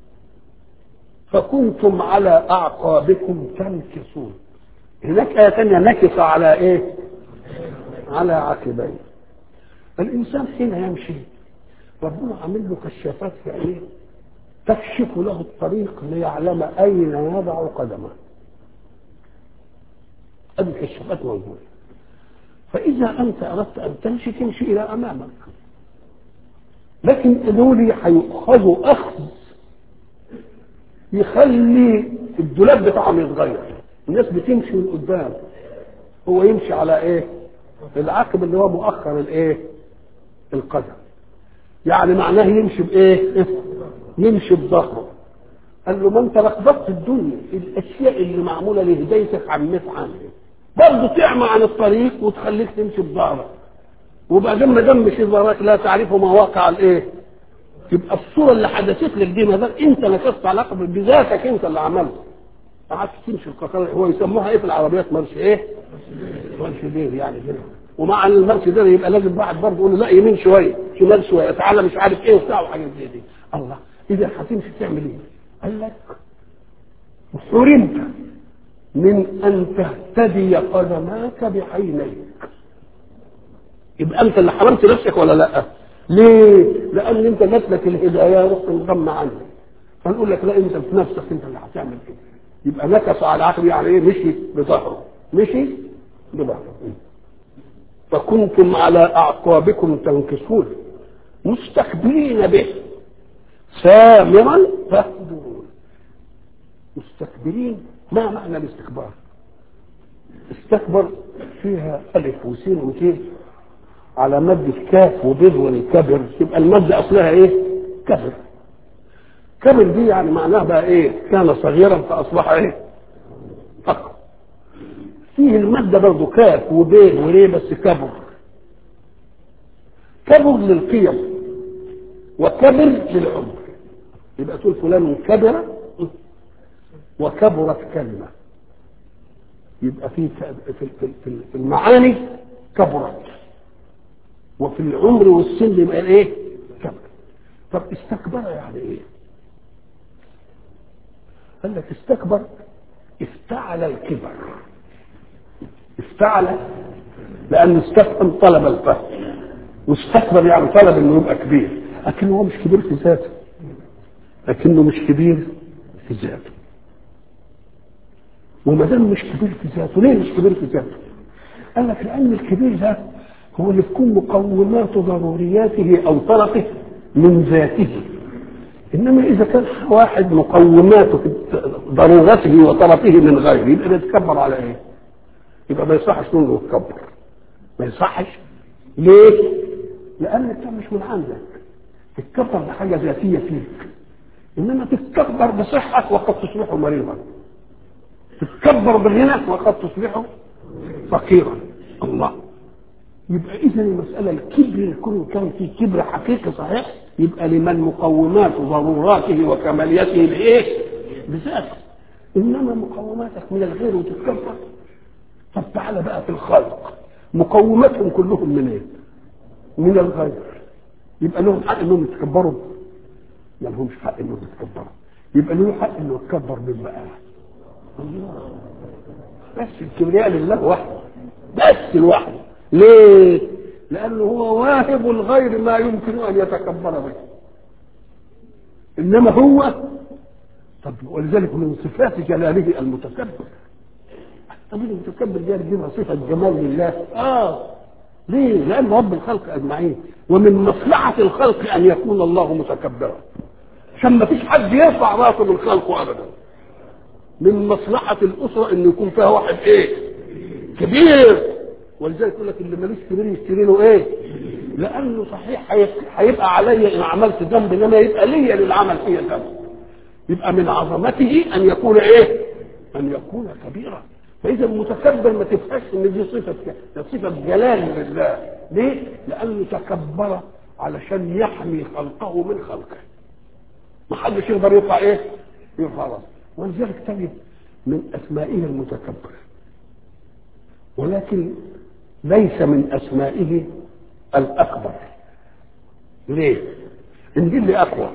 فكنتم على أعقابكم تنكصون هناك آية ثانية نكص على إيه على عقبيه الإنسان حين يمشي ربنا عامل له كشافات في عينيه تكشف له الطريق ليعلم أين يضع قدمه هذه الكشافات موجودة فإذا أنت أردت أن تمشي تمشي إلى أمامك لكن دول هيؤخذوا أخذ يخلي الدولاب بتاعهم يتغير الناس بتمشي من قدام هو يمشي على ايه العقب اللي هو مؤخر الايه القدم يعني معناه يمشي بايه يمشي بظهره قال له ما انت لخبطت الدنيا الاشياء اللي معموله لهدايتك عميت عنها برضه تعمى عن الطريق وتخليك تمشي بظهرك وبعدين ما دام مشي بظهرك لا تعرف مواقع الايه يبقى الصوره اللي حدثت لك دي ما انت نكست علاقه بذاتك انت اللي عملته قعدت تمشي القطار هو يسموها ايه في العربيات مرش ايه؟ مرش دير يعني كده ومع المرش ده يبقى لازم واحد برضه يقول له لا يمين شويه شمال شويه تعالى مش عارف ايه وبتاع وحاجات زي دي الله اذا هتمشي تعمل ايه؟ قال لك حرمت من ان تهتدي قدماك بعينيك يبقى انت اللي حرمت نفسك ولا لا؟ ليه؟ لان انت جات لك الهدايه رحت مغمى عنك فنقول لك لا انت في نفسك انت اللي هتعمل كده يبقى نكس على عقله يعني ايه مشي بظهره مشي بظهره فكنتم على اعقابكم تنكسون مستكبرين به سامرا تهدرون مستكبرين ما معنى الاستكبار استكبر فيها الف وسين وتين على مادة كاف وبذ والكبر تبقى المادة اصلها ايه كبر كبر دي يعني معناها بقى ايه كان صغيرا فاصبح ايه فقر فيه المادة برضه كاف وبين وليه بس كبر كبر للقيم وكبر للعمر يبقى تقول فلان كبر وكبرت كلمة يبقى في في في المعاني كبرت وفي العمر والسن يبقى ايه كبر طب استكبر يعني ايه قال لك استكبر افتعل الكبر افتعل لأنه استفهم طلب الفهم واستكبر يعني طلب انه يبقى كبير لكنه هو مش كبير في ذاته لكنه مش كبير في ذاته وما دام مش كبير في ذاته ليه مش كبير في ذاته؟ قال لك لأن الكبير ده هو اللي تكون مقومات ضرورياته أو طلبه من ذاته إنما إذا كان واحد مقوماته ضرورته وطلبه من غيره يبقى بيتكبر على إيه؟ يبقى ما يصحش منه يتكبر ما يصحش ليه؟ لأن انت مش من عندك تتكبر بحاجة ذاتية فيك إنما تتكبر بصحتك وقد تصبح مريضا تتكبر بغنى وقد تصبح فقيرا الله يبقى إذا المسألة الكبر يكون كان في كبر حقيقي صحيح يبقى لمن مقومات ضروراته وكماليته بإيه؟ بذاته إنما مقوماتك من الغير وتتكبر طب تعالى بقى في الخلق مقوماتهم كلهم منين؟ إيه؟ من الغير يبقى لهم حق انهم يتكبروا ما لهمش حق انهم يتكبروا يبقى له حق انه يتكبر من بقى الله بس الكبرياء لله وحده بس لوحده ليه؟ لأنه هو واهب الغير ما يمكن أن يتكبر به إنما هو طب ولذلك من صفات جلاله المتكبر طب المتكبر ده يجيبها صفة جمال لله اه ليه؟ لأن رب الخلق أجمعين ومن مصلحة الخلق أن يكون الله متكبرا عشان ما فيش حد يرفع راسه من خلقه أبدا من مصلحة الأسرة أن يكون فيها واحد إيه؟ كبير ولذلك يقول لك اللي ملوش كبير يشتري له إيه؟ لأنه صحيح هيبقى عليا إن عملت ذنب إنما يبقى ليا للعمل فيه ذنب يبقى من عظمته أن يكون إيه؟ أن يكون كبيرا فاذا المتكبر ما تفهمش ان دي صفه دي صفه جلال لله ليه؟ لانه تكبر علشان يحمي خلقه من خلقه ما حدش يقدر يرفع ايه؟ يرفع راسه ولذلك تجد من اسمائه المتكبر ولكن ليس من اسمائه الاكبر ليه؟ ان دي اللي اقوى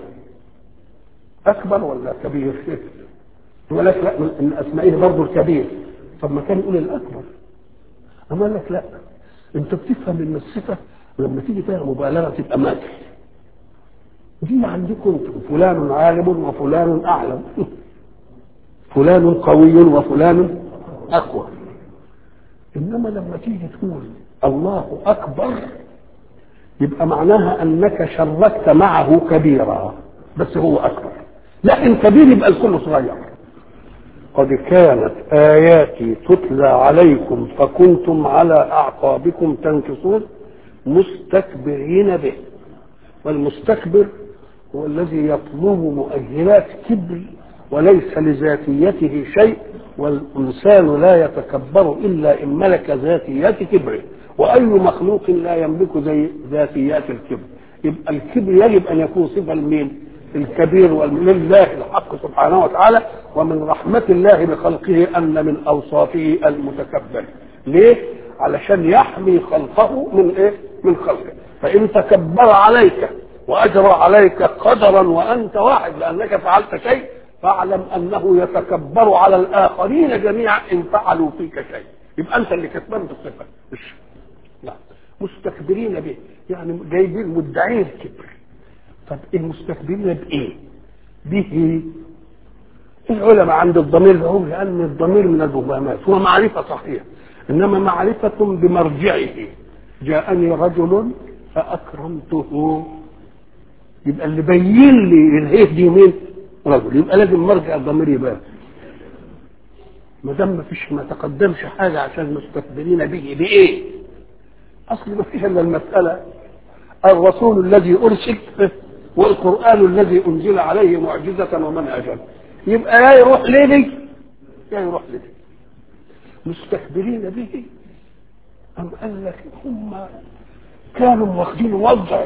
اكبر ولا كبير؟ ولكن لا من اسمائه برضه الكبير طب ما كان يقول الاكبر اما قال لك لا انت بتفهم ان الصفه لما تيجي فيها مبالغه تبقى مدح دي عندكم انتم فلان عالم وفلان اعلم فلان قوي وفلان اقوى انما لما تيجي تقول الله اكبر يبقى معناها انك شركت معه كبيرا بس هو اكبر لكن كبير يبقى الكل صغير قد كانت آياتي تتلى عليكم فكنتم على أعقابكم تنكصون مستكبرين به والمستكبر هو الذي يطلب مؤهلات كبر وليس لذاتيته شيء والإنسان لا يتكبر إلا إن ملك ذاتيات كبره وأي مخلوق لا يملك زي ذاتيات الكبر يبقى الكبر يجب أن يكون صفة لمين؟ الكبير ولله الحق سبحانه وتعالى ومن رحمة الله بخلقه أن من أوصافه المتكبر ليه؟ علشان يحمي خلقه من إيه؟ من خلقه فإن تكبر عليك وأجرى عليك قدرا وأنت واحد لأنك فعلت شيء فاعلم أنه يتكبر على الآخرين جميعا إن فعلوا فيك شيء يبقى أنت اللي كسبان بالصفة مش لا مستكبرين به يعني جايبين مدعين الكبر طب المستكبرين بايه؟ به العلماء عند الضمير ده لان الضمير من المبهمات هو معرفه صحيحه انما معرفه بمرجعه جاءني رجل فاكرمته يبقى اللي بين لي الهيه دي مين؟ رجل يبقى لازم مرجع الضمير يبان ما دام ما فيش ما تقدمش حاجه عشان مستكبرين به بايه؟ اصل ما فيش الا المساله الرسول الذي ارسل والقرآن الذي أنزل عليه معجزة ومنهجا يبقى يا يروح لدي يا يروح لدي مستكبرين به أم قال لك هم كانوا واخدين وضع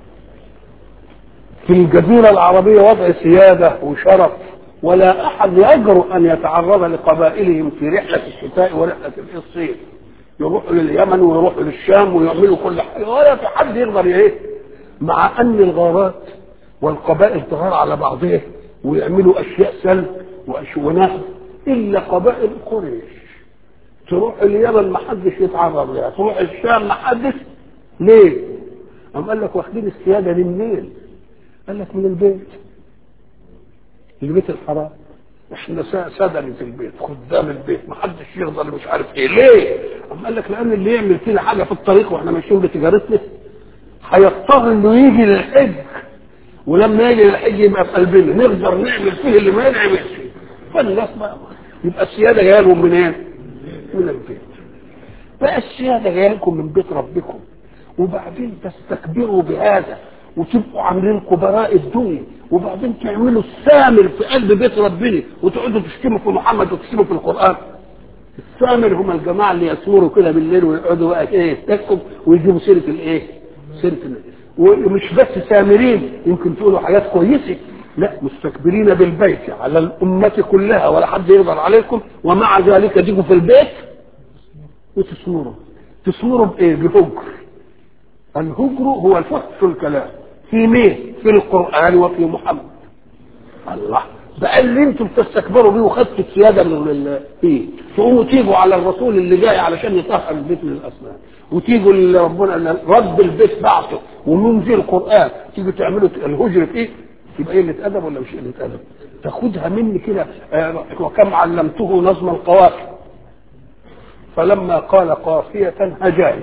في الجزيرة العربية وضع سيادة وشرف ولا أحد يجرؤ أن يتعرض لقبائلهم في رحلة الشتاء ورحلة الصيف يروحوا لليمن ويروحوا للشام ويعملوا كل حاجة ولا في حد يقدر ايه مع أن الغارات والقبائل تغار على بعضها ويعملوا اشياء سلب ونهب الا قبائل قريش تروح اليمن ما حدش يتعرض لها تروح الشام ما حدش ليه قام قال لك واخدين السياده دي منين قال لك من البيت البيت الحرام احنا سدنة البيت خدام البيت ما حدش يقدر مش عارف ايه ليه قام قال لك لان اللي يعمل فينا حاجه في الطريق واحنا ماشيين بتجارتنا هيضطر انه يجي للحج ولما يجي للحج يبقى في قلبنا نقدر نعمل فيه اللي ما نعملش فيه فالناس بقى يبقى السياده جايه لهم منين؟ من البيت بقى السياده جايه لكم من بيت ربكم وبعدين تستكبروا بهذا وتبقوا عاملين كبراء الدنيا وبعدين تعملوا السامر في قلب بيت ربنا وتقعدوا تشتموا في محمد وتشتموا في القران السامر هم الجماعه اللي يسمروا كده بالليل ويقعدوا بقى كده يتكوا ويجيبوا سيره الايه؟ سيره الايه؟ ومش بس سامرين يمكن تقولوا حاجات كويسه لا مستكبرين بالبيت على الأمة كلها ولا حد يقدر عليكم ومع ذلك تيجوا في البيت وتسمروا تسمروا بإيه؟ بهجر الهجر هو الفحش الكلام في مين؟ في القرآن وفي محمد الله بقى اللي انتم بتستكبروا بيه وخدتوا السياده من فيه تقوموا تيجوا على الرسول اللي جاي علشان يطهر البيت من الاصنام وتيجوا اللي ربنا رب البيت بعثه ومنزل القران تيجوا تعملوا الهجر فيه يبقى قله ادب ولا مش قله ادب؟ تاخدها مني كده آه وكم علمته نظم القوافي فلما قال قافية هجاي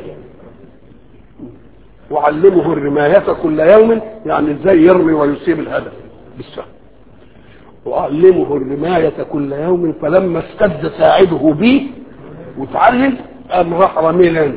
وعلمه الرماية كل يوم يعني ازاي يرمي ويصيب الهدف بالسهم وأعلمه الرماية كل يوم فلما اشتد ساعده بي وتعلم قام راح رمي لانش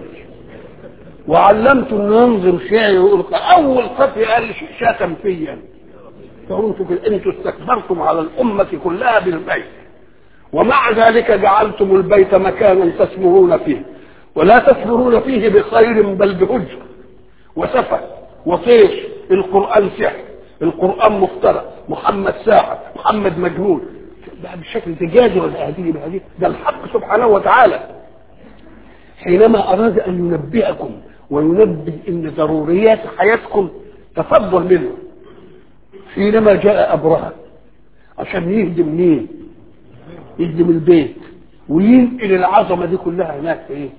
وعلمته انه ينظر شيعي ويقول اول خطي قال شتم فيا فانتوا انتوا استكبرتم على الامه كلها بالبيت ومع ذلك جعلتم البيت مكانا تسمرون فيه ولا تسمرون فيه بخير بل بهجر وسفه وطيش القران سحر القرآن مفترى محمد ساحر محمد مجنون بقى بشكل تجاهي ولا هذه بهذه ده الحق سبحانه وتعالى حينما أراد أن ينبئكم وينبه أن ضروريات حياتكم تفضل منه حينما جاء أبرهة عشان يهدم مين؟ يهدم البيت وينقل العظمة دي كلها هناك في إيه؟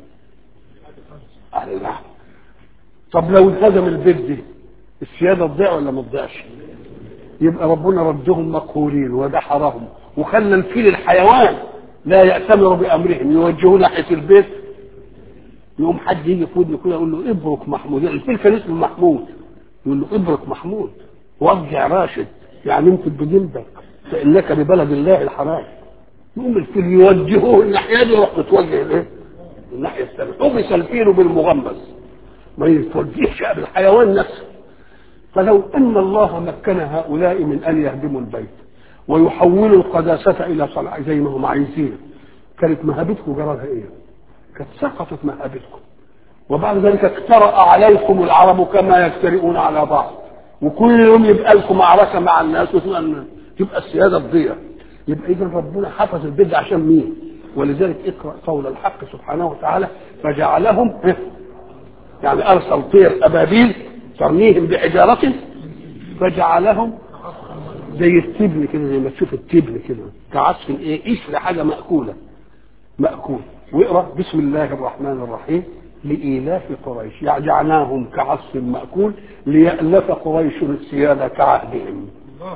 أهل الله طب لو انهدم البيت دي السيادة تضيع ولا ما تضيعش يبقى ربنا ردهم مقهورين ودحرهم وخلى الفيل الحيوان لا يأتمر بأمرهم يوجهوا ناحية البيت يقوم حد يجي في ودنه كده يقول له ابرك محمود الفيل كان اسمه محمود يقول له ابرك محمود وارجع راشد يعني انت بجلدك فانك ببلد الله الحرام يقوم الفيل يوجهوه الناحيه دي يروح متوجه الايه؟ الناحيه الثانيه حبس الفيل بالمغمس ما يتوجهش بالحيوان نفسه فلو ان الله مكن هؤلاء من ان يهدموا البيت ويحولوا القداسه الى صلاة زي ما هم عايزين كانت مهابتكم جرالها ايه؟ كانت سقطت مهابتكم وبعد ذلك اقترأ عليكم العرب كما يجترئون على بعض وكل يوم يبقى لكم معركه مع الناس تبقى السياده تضيع يبقى اذا ربنا حفظ البيت عشان مين؟ ولذلك اقرا قول الحق سبحانه وتعالى فجعلهم يعني ارسل طير ابابيل ترميهم بحجاره فجعلهم زي التبن كده زي ما تشوف التبن كده كعصف ايه قشر حاجه ماكوله ماكول واقرا بسم الله الرحمن الرحيم لإيلاف قريش يعني جعلناهم كعصف مأكول ليألف قريش السيادة كعهدهم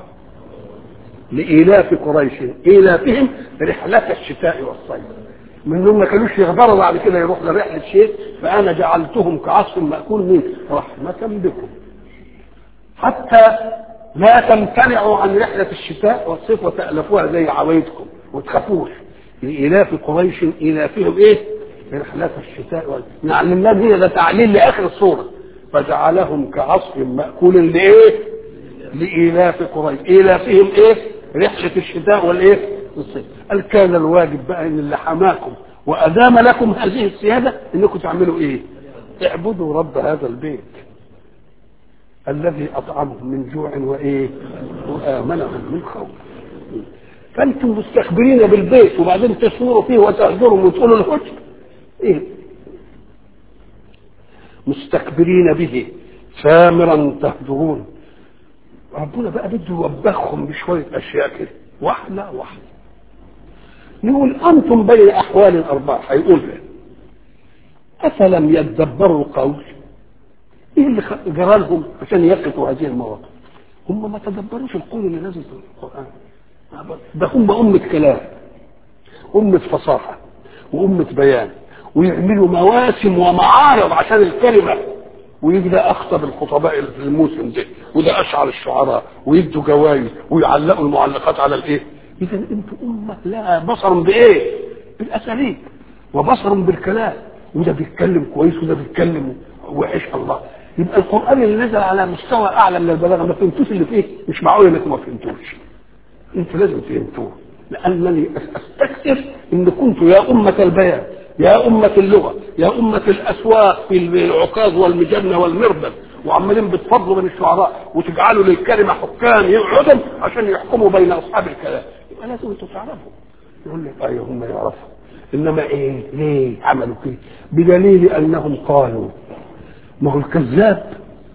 لإيلاف قريش إيلافهم رحلة الشتاء والصيف منهم ما كانوش يقدروا بعد كده يروح لرحلة شيء فأنا جعلتهم كعصف مأكول من رحمة بكم حتى لا تمتنعوا عن رحلة الشتاء والصيف وتألفوها زي عوايدكم وتخافوش لإيلاف قريش إيلافهم إيه؟ رحلات الشتاء وال... يعني الذي ده تعليل لاخر الصوره فجعلهم كعصف ماكول لايه؟ لايلاف قريش ايلافهم ايه؟ رحله الشتاء والايه؟ الصيف قال كان الواجب بقى ان اللي حماكم وادام لكم هذه السياده انكم تعملوا ايه؟ اعبدوا رب هذا البيت الذي اطعمهم من جوع وايه؟ وامنهم من خوف فانتم مستكبرين بالبيت وبعدين تشوروا فيه وتهجروا وتقولوا الهجر ايه مستكبرين به سامرا تهجرون ربنا بقى بده يوبخهم بشويه اشياء كده واحده واحده يقول انتم بين احوال اربعه هيقول افلم يدبروا القول ايه اللي جرى لهم عشان يقفوا هذه المواقف هم ما تدبروش القول اللي نازل في القران ده هم أمة كلام أمة فصاحة وأمة بيان ويعملوا مواسم ومعارض عشان الكلمة ويجي ده أخطب الخطباء في الموسم ده وده أشعر الشعراء ويدوا جوائز ويعلقوا المعلقات على الإيه؟ إذا أنتوا أمة لها بصر بإيه؟ بالأساليب وبصر بالكلام وده بيتكلم كويس وده بيتكلم وحش الله يبقى القرآن اللي نزل على مستوى أعلى من البلاغة ما فهمتوش اللي فيه مش معقول إنكم ما فهمتوش انتوا لازم فهمتوه لانني استكثر ان كنت يا امه البيان يا امه اللغه يا امه الاسواق في العكاظ والمجنه والمربد وعمالين بتفضلوا من الشعراء وتجعلوا للكلمه حكام يقعدوا عشان يحكموا بين اصحاب الكلام يبقى لازم انتوا تعرفوا يقول لك ايوه هم يعرفوا انما ايه ليه عملوا كده بدليل انهم قالوا ما هو الكذاب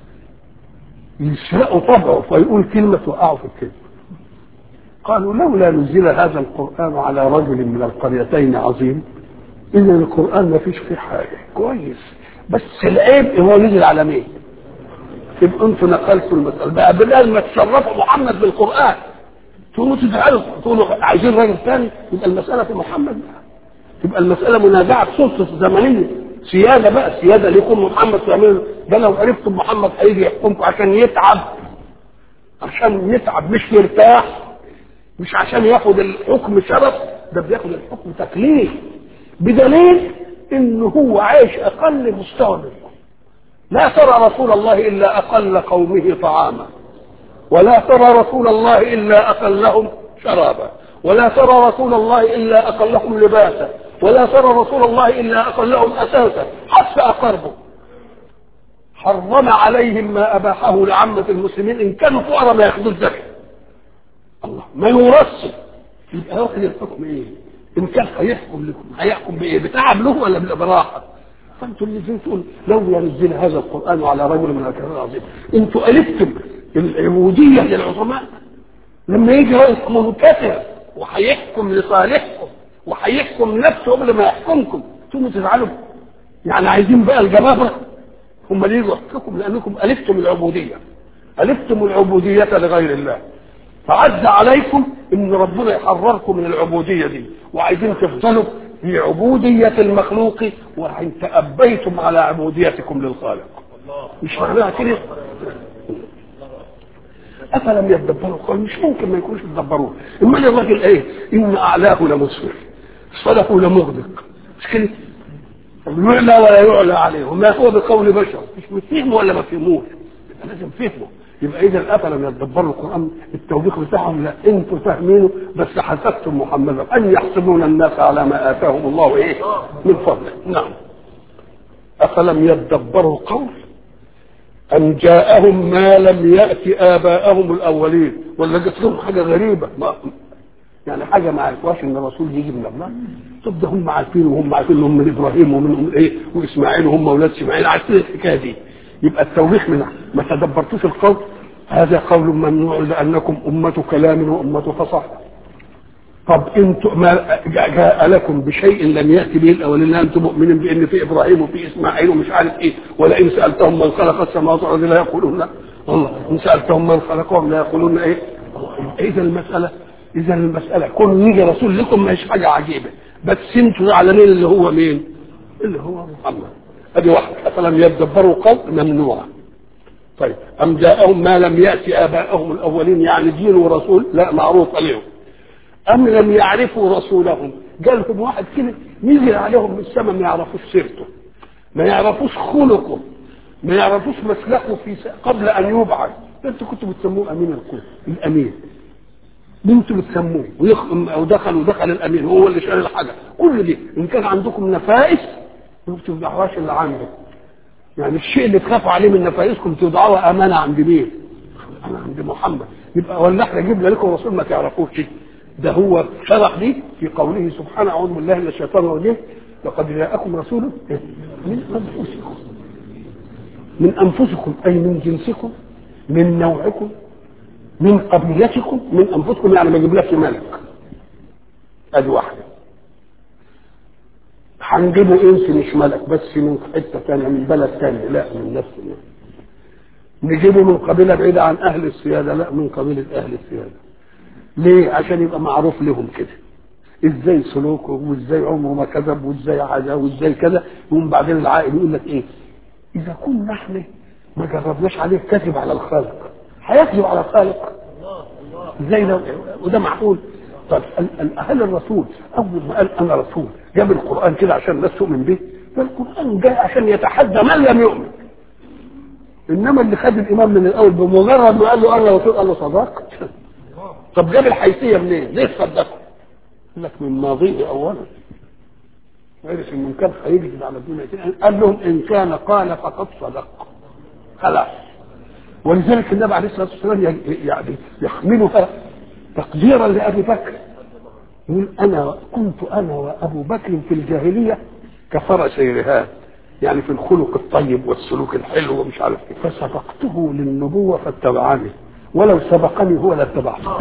يسرقوا طبعه فيقول كلمه توقعه في الكذب قالوا لولا نزل هذا القرآن على رجل من القريتين عظيم إذا القرآن ما فيش فيه حاجة كويس بس العيب هو نزل على مين؟ يبقى انتوا نقلتوا المسألة بقى بدل ما تشرفوا محمد بالقرآن تقولوا تزعلوا تقولوا عايزين راجل ثاني يبقى المسألة في محمد بقى تبقى المسألة منازعة سلطة زمنية سيادة بقى سيادة ليكم محمد تعملوا ده لو عرفتم محمد هيجي يحكمكم عشان يتعب عشان يتعب مش يرتاح مش عشان ياخد الحكم شرف ده بياخد الحكم تكليف بدليل ان هو عايش اقل مستوى منكم لا ترى رسول الله الا اقل قومه طعاما ولا ترى رسول الله الا اقلهم شرابا ولا ترى رسول الله الا اقلهم لباسا ولا ترى رسول الله الا اقلهم اساسا حتى اقربوا حرم عليهم ما اباحه لعامه المسلمين ان كانوا فقراء ما ياخذوش زكاه الله ما يورثش يبقى واخد الحكم ايه؟ ان كان هيحكم لكم هيحكم بايه؟ بتعب له ولا براحه؟ فانتوا اللي زي تقول لو ينزل هذا القران على رجل من الكرام العظيم انتوا الفتم العبوديه للعظماء لما يجي رئيس منكسر وهيحكم لصالحكم وهيحكم نفسه قبل ما يحكمكم ثم تزعلوا يعني عايزين بقى الجبابره هم اللي يجوا يحكمكم لانكم الفتم العبوديه الفتم العبوديه لغير الله فعز عليكم ان ربنا يحرركم من العبودية دي وعايزين تفضلوا في عبودية المخلوق وإن تأبيتم على عبوديتكم للخالق مش معناها كده أفلم يتدبروا قال مش ممكن ما يكونوش يتدبروه امال الراجل ايه ان اعلاه لمسفر صدقه لمغدق مش كده يعلى ولا يعلى عليه وما هو بقول بشر مش بيفهموا ولا ما فهموش لازم فهموا يبقى اذا افلم يتدبروا القران التوبيخ بتاعهم لا انتم فاهمينه بس حسبتم محمدا ان يحسبون الناس على ما اتاهم الله ايه من فضله نعم افلم يتدبروا القول ام جاءهم ما لم يات اباءهم الاولين ولا جت لهم حاجه غريبه ما يعني حاجه ما عرفوهاش ان الرسول يجي من الله طب ده هم عارفين وهم عارفين انهم من ابراهيم ومنهم ايه واسماعيل وهم اولاد اسماعيل عارفين الحكايه دي يبقى التوبيخ من ما تدبرتوش القول هذا قول ممنوع لانكم امه كلام وامه فصاحه طب انتم ما جاء لكم بشيء لم ياتي به الاولين لا انتم مؤمنين بان في ابراهيم وفي اسماعيل ومش عارف ايه ولئن سالتهم من خلق السماوات والارض لا يقولون لا الله ان سالتهم من خلقهم لا يقولون ايه اذا المساله اذا المساله كون يجي رسول لكم مش حاجه عجيبه بس انتوا زعلانين اللي هو مين؟ اللي هو محمد ادي واحد افلم يدبروا قول ممنوعه طيب ام جاءهم ما لم ياتي اباءهم الاولين يعني دين ورسول لا معروف عليهم ام لم يعرفوا رسولهم جالهم واحد كده نزل عليهم من السماء ما يعرفوش سيرته ما يعرفوش خلقه ما يعرفوش مسلكه في س... قبل ان يبعث انتوا كنتوا بتسموه امين القوم الامين انتوا بتسموه ويخ... او دخل ودخل الامين هو اللي شال الحاجه كل دي ان كان عندكم نفائس ما بتفضحوهاش الا عنده يعني الشيء اللي تخافوا عليه من نفائسكم تدعوها امانه عند مين؟ انا عند محمد يبقى ولا احنا جبنا لكم رسول ما تعرفوش شيء ده هو شرح لي في قوله سبحانه اعوذ بالله من الشيطان الرجيم لقد جاءكم رسول من انفسكم من انفسكم اي من جنسكم من نوعكم من قبيلتكم من انفسكم يعني ما يجيبلكش ملك ادي واحده هنجيبه انس مش ملك بس من حته ثانيه من بلد ثاني لا من نفس الناس نجيبه من قبيله بعيده عن اهل السياده لا من قبيله اهل السياده ليه عشان يبقى معروف لهم كده ازاي سلوكه وازاي عمره ما كذب وازاي عجا وازاي كذا ومن بعدين العائل يقول لك ايه اذا كنا احنا ما جربناش عليه كذب على الخالق هيكذب على الخالق ازاي ده وده معقول طب هل الرسول اول ما قال انا رسول جاب القران كده عشان الناس تؤمن به ده القران جاي عشان يتحدى من لم يؤمن انما اللي خد الايمان من الاول بمجرد ما قال له انا رسول قال له صدقت طب جاب الحيثيه منين؟ ليه صدقه؟ قال لك من ماضيه اولا عرف ان كان هيكذب على الدنيا قال لهم ان كان قال فقد صدق خلاص ولذلك النبي عليه الصلاه والسلام يعني يحملها تقديرا لابي بكر يقول انا كنت انا وابو بكر في الجاهليه كفرس رهان يعني في الخلق الطيب والسلوك الحلو ومش عارف ايه فسبقته للنبوه فاتبعني ولو سبقني هو لاتبعته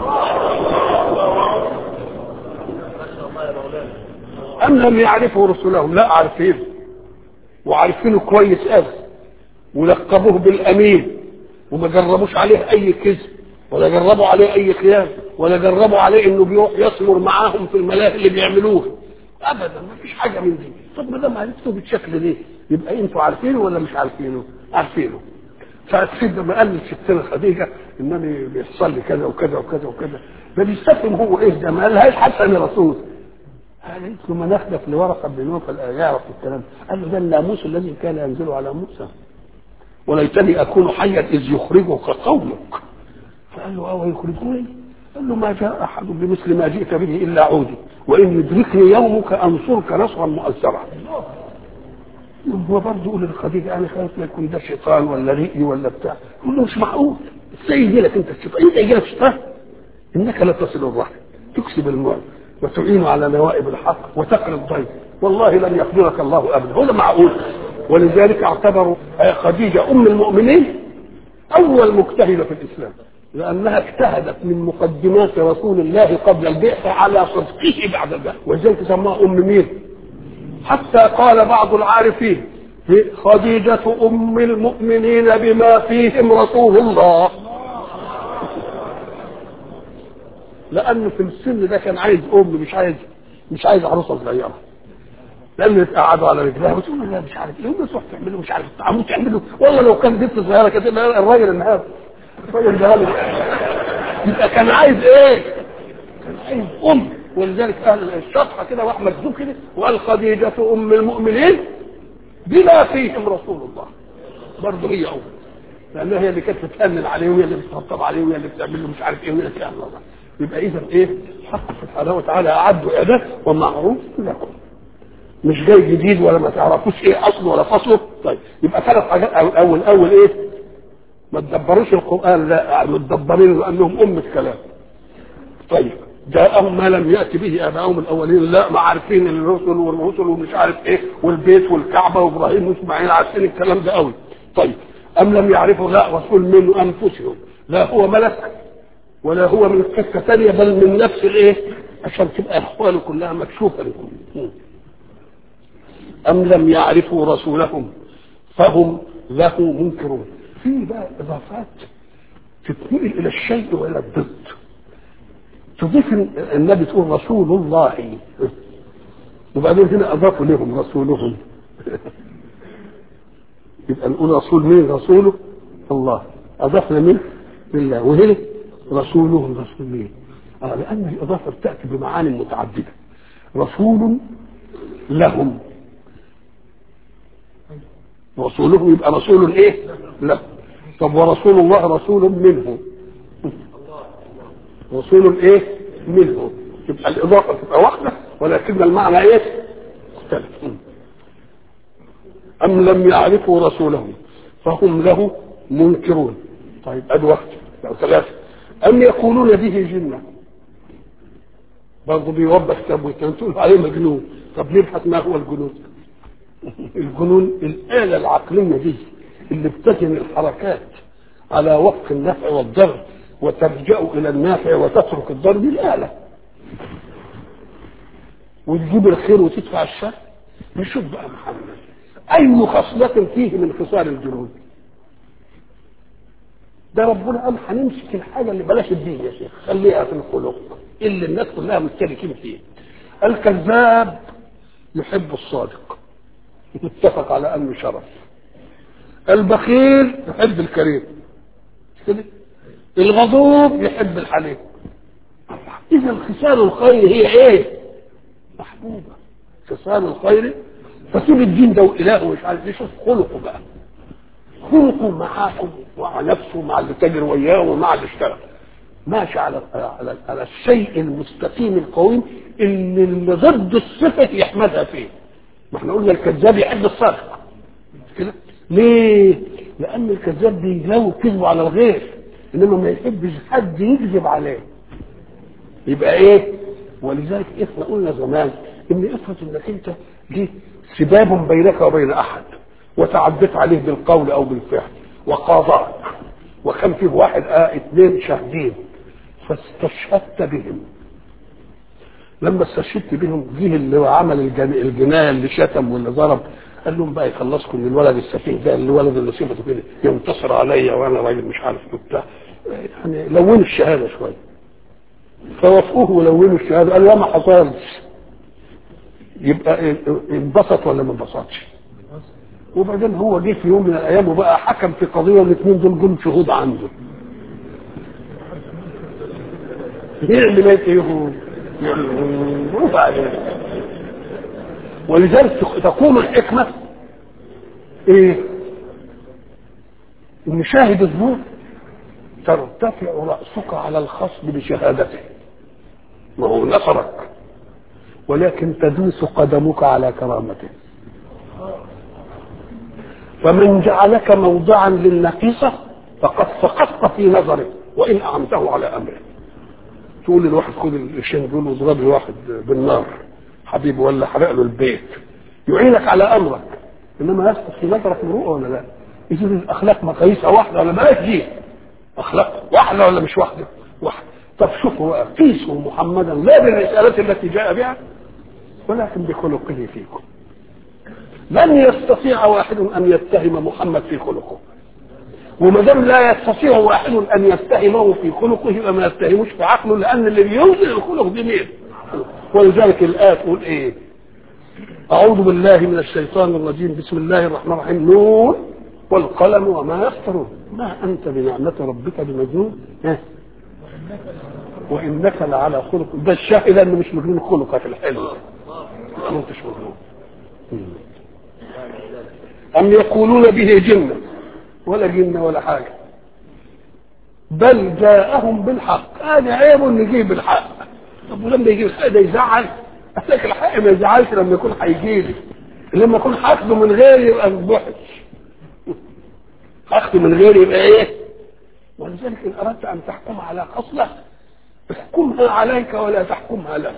أم لم يعرفوا رسلهم لا عارفين وعارفينه كويس قوي ولقبوه بالأمين وما جربوش عليه أي كذب ولا جربوا عليه أي خيانة ولا جربوا عليه إنه بيروح يصمر معاهم في الملاهي اللي بيعملوه أبدا ما فيش حاجة من دي طب ما دام عرفتوا بالشكل ده يبقى أنتوا عارفينه ولا مش عارفينه؟ عارفينه ساعة سيدنا ما قال لستنا خديجة إنني بيحصل لي كذا وكذا وكذا وكذا ده بيستفهم هو إيه ده ما قالهاش حتى أنا رسول قالت له ما نخلف لورقه بن نوفل يعرف الكلام قال له ده الناموس الذي كان ينزل على موسى وليتني اكون حيا اذ يخرجك قومك فقال له اه يخرجوني قال له ما جاء احد بمثل ما جئت به الا عودي وان يدركني يومك انصرك نصرا مؤثرا هو برضه يقول لخديجه انا خايف لا يكون ده شيطان ولا ريقي ولا بتاع يقول له مش معقول ازاي يجي لك انت الشيطان انت يجي لك شيطان انك لا تصل الرحم تكسب المال وتعين على نوائب الحق وتقري الضيف والله لن يقدرك الله ابدا هذا معقول ولذلك اعتبروا خديجه ام المؤمنين اول مجتهده في الاسلام لانها اجتهدت من مقدمات رسول الله قبل البعثه على صدقه بعد البعثه ولذلك سماها ام مين؟ حتى قال بعض العارفين خديجة أم المؤمنين بما فيهم رسول الله لأنه في السن ده كان عايز أم مش عايز مش عايز عروسة صغيرة لأنه يتقعدوا على رجلها وتقول لا مش عارف ايه بس روح تعملوا مش عارف تعملوا تعملوا والله لو كان بنت صغيرة كده الراجل النهارده الراجل ده يبقى كان عايز ايه؟ كان عايز أم ولذلك اهل الشطحه كده واحمد مكتوب كده وقال خديجه ام المؤمنين بما فيهم رسول الله برضه هي ام لانها هي اللي كانت بتأمن عليه وهي اللي بتطبطب عليه وهي اللي بتعمل له مش عارف ايه وهي اللي الله يبقى اذا ايه حق سبحانه وتعالى اعد اداه ومعروف لكم مش جاي جديد ولا ما تعرفوش ايه اصله ولا فصله طيب يبقى ثلاث حاجات اول اول ايه ما تدبروش القران لا متدبرين لانهم ام الكلام طيب جاءهم ما لم يأتي به آباؤهم الأولين لا ما عارفين الرسل والرسل ومش عارف إيه والبيت والكعبة وإبراهيم وإسماعيل عارفين الكلام ده قوي طيب أم لم يعرفوا لا رسول من أنفسهم لا هو ملك ولا هو من قصة ثانية بل من نفس الإيه عشان تبقى أحواله كلها مكشوفة لهم أم لم يعرفوا رسولهم فهم له منكرون في بقى إضافات تتنقل إلى الشيء وإلى الضد تضيف النبي تقول رسول الله وبعدين هنا اضافوا لهم رسولهم يبقى نقول رسول مين رسوله الله اضفنا من لله وهنا رسوله رسول مين آه لان الاضافه بتاتي بمعاني متعدده رسول لهم رسوله يبقى رسول ايه له طب ورسول الله رسول منه رسول ايه منه تبقى الاضافه تبقى واحده ولكن المعنى ايه مختلف ام لم يعرفوا رسولهم فهم له منكرون طيب ادي وقت لو ثلاثه ام يقولون به جنه برضه بيوبخ تبوت تقول عليه مجنون طب نبحث ما هو الجنون الجنون الآلة العقلية دي اللي بتجن الحركات على وفق النفع والضر وترجع الى النافع وتترك الضر دي الاله وتجيب الخير وتدفع الشر نشوف بقى محمد اي خصلة فيه من خصال الجنود ده ربنا قال هنمسك الحاجه اللي بلاش الدين يا شيخ خليها في الخلق اللي الناس كلها مشتركين فيه الكذاب يحب الصادق متفق على انه شرف البخيل يحب الكريم كده الغضوب يحب الحليم اذا خصال الخير هي ايه محبوبه خصال الخير فسيب الدين ده واله ومش عارف يشوف خلقه بقى خلقه معاكم ومع نفسه مع اللي تاجر وياه ومع اللي اشتغل ماشي على على على الشيء المستقيم القويم اللي اللي ضد الصفه يحمدها فيه ما احنا قلنا الكذاب يحب الصدق كده ليه؟ لأن الكذاب بيلو كذبه على الغير إنما ما يحبش حد يكذب عليه يبقى إيه؟ ولذلك إحنا قلنا زمان إن افرض إنك أنت جه سباب بينك وبين أحد وتعديت عليه بالقول أو بالفعل وقاضاك وكان فيه واحد آه اثنين شاهدين فاستشهدت بهم لما استشهدت بهم جه اللي هو عمل الجن... الجنايه اللي شتم واللي ضرب قال لهم بقى يخلصكم من الولد السفيه ده الولد اللي صفته كده ينتصر عليا وانا راجل مش عارف بتاع يعني لونوا الشهاده شويه فوافقوه ولونوا الشهاده قال لا ما حصلش يبقى انبسط ولا ما انبسطش وبعدين هو جه في يوم من الايام وبقى حكم في قضيه الاثنين دول جم شهود عنده يعمل ايه وبعدين ولذلك تقوم الحكمة ايه ان شاهد الزور ترتفع رأسك على الخصم بشهادته ما هو نصرك ولكن تدوس قدمك على كرامته فمن جعلك موضعا للنقيصة فقد سقطت في نظره وإن أعمته على أمره تقول للواحد خد القرشين دول واضرب الواحد بالنار حبيبي ولا حرق له البيت يعينك على امرك انما يسقط في نظرك مروءه ولا لا؟ اذا الاخلاق مقاييسها واحده ولا بلاش دي اخلاق واحده ولا مش واحده؟ واحده طب شوفوا بقى قيسوا محمدا لا بالرسالة التي جاء بها ولكن بخلقه فيكم لن يستطيع واحد ان يتهم محمد في خلقه وما دام لا يستطيع واحد ان يتهمه في خلقه يبقى ما يتهموش في عقله لان اللي بينزل الخلق دي مين؟ ولذلك الايه تقول ايه؟ اعوذ بالله من الشيطان الرجيم بسم الله الرحمن الرحيم نون والقلم وما يسطرون ما انت بنعمه ربك بمجنون ها وانك لعلى خلق ده الشاهد انه مش مجنون خلقك الحلو ما انتش مجنون ام يقولون به جنه ولا جنه ولا حاجه بل جاءهم بالحق هذا عيب ان يجيب الحق طب ولما يجيب الحق ده يزعل لك الحق ما يزعلش لما يكون هيجي لي لما يكون حقده من غيري يبقى بحث حقده من غيري يبقى ايه ولذلك ان اردت ان تحكم على خصله احكمها عليك ولا تحكمها لك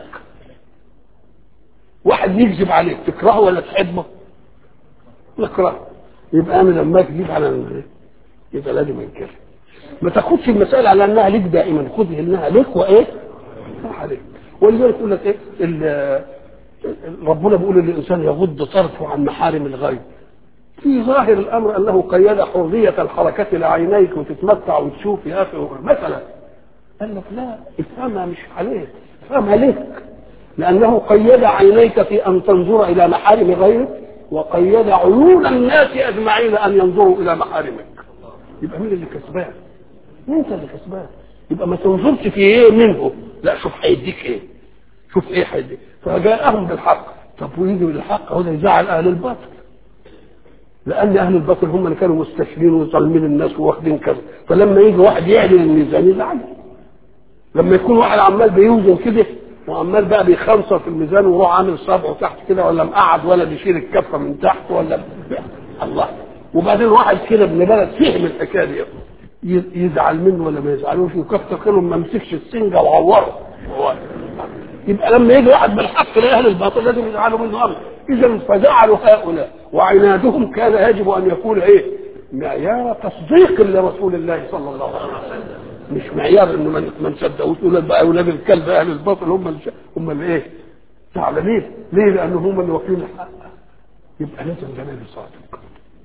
واحد يكذب عليك تكرهه ولا تحبه تكرهه يبقى انا لما اكذب على يبقى لازم انكره ما تاخدش المسألة على انها ليك دائما خذ انها لك وايه عليك ولذلك يقول لك ايه ربنا بيقول للانسان يغض طرفه عن محارم الغيب في ظاهر الامر انه قيد حريه الحركه لعينيك وتتمتع وتشوف يا اخي مثلا قال لك لا افهمها مش عليك افهمها لك لانه قيد عينيك في ان تنظر الى محارم غيرك وقيد عيون الناس اجمعين ان ينظروا الى محارمك يبقى مين اللي كسبان انت اللي كسبان يبقى ما تنظرش في ايه منه لا شوف هيديك ايه شوف ايه هيديك فجاءهم بالحق طب ويجي بالحق هو ده يزعل اهل الباطل لان اهل الباطل هم اللي كانوا مستشرين وظالمين الناس واخدين كذا فلما يجي واحد يعلن الميزان يزعل لما يكون واحد عمال بيوزن كده وعمال بقى بيخنصر في الميزان ويروح عامل صبعه تحت كده ولا مقعد ولا بيشيل الكفه من تحت ولا الله وبعدين واحد كده ابن بلد فهم الحكايه دي يزعل منه ولا ما يزعلوش وكتر خيرهم ما مسكش السنجه وعوره يبقى لما يجي واحد بالحق لاهل الباطل لازم يزعلوا منه امر اذا فزعلوا هؤلاء وعنادهم كان يجب ان يكون ايه؟ معيار تصديق لرسول الله صلى الله عليه وسلم مش معيار انه ما نصدقوش يقول بقى اولاد الكلب اهل الباطل هم اللي هم اللي ايه؟ زعلانين ليه؟ لان هم اللي واكلين الحق يبقى لازم ده نبي صادق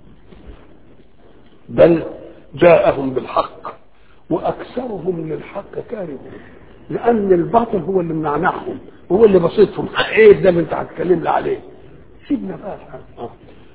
بل جاءهم بالحق واكثرهم للحق كارهون لان الباطل هو اللي منعنعهم هو اللي بسيطهم ايه ده اللي انت هتكلمنا عليه سيبنا بقى آه.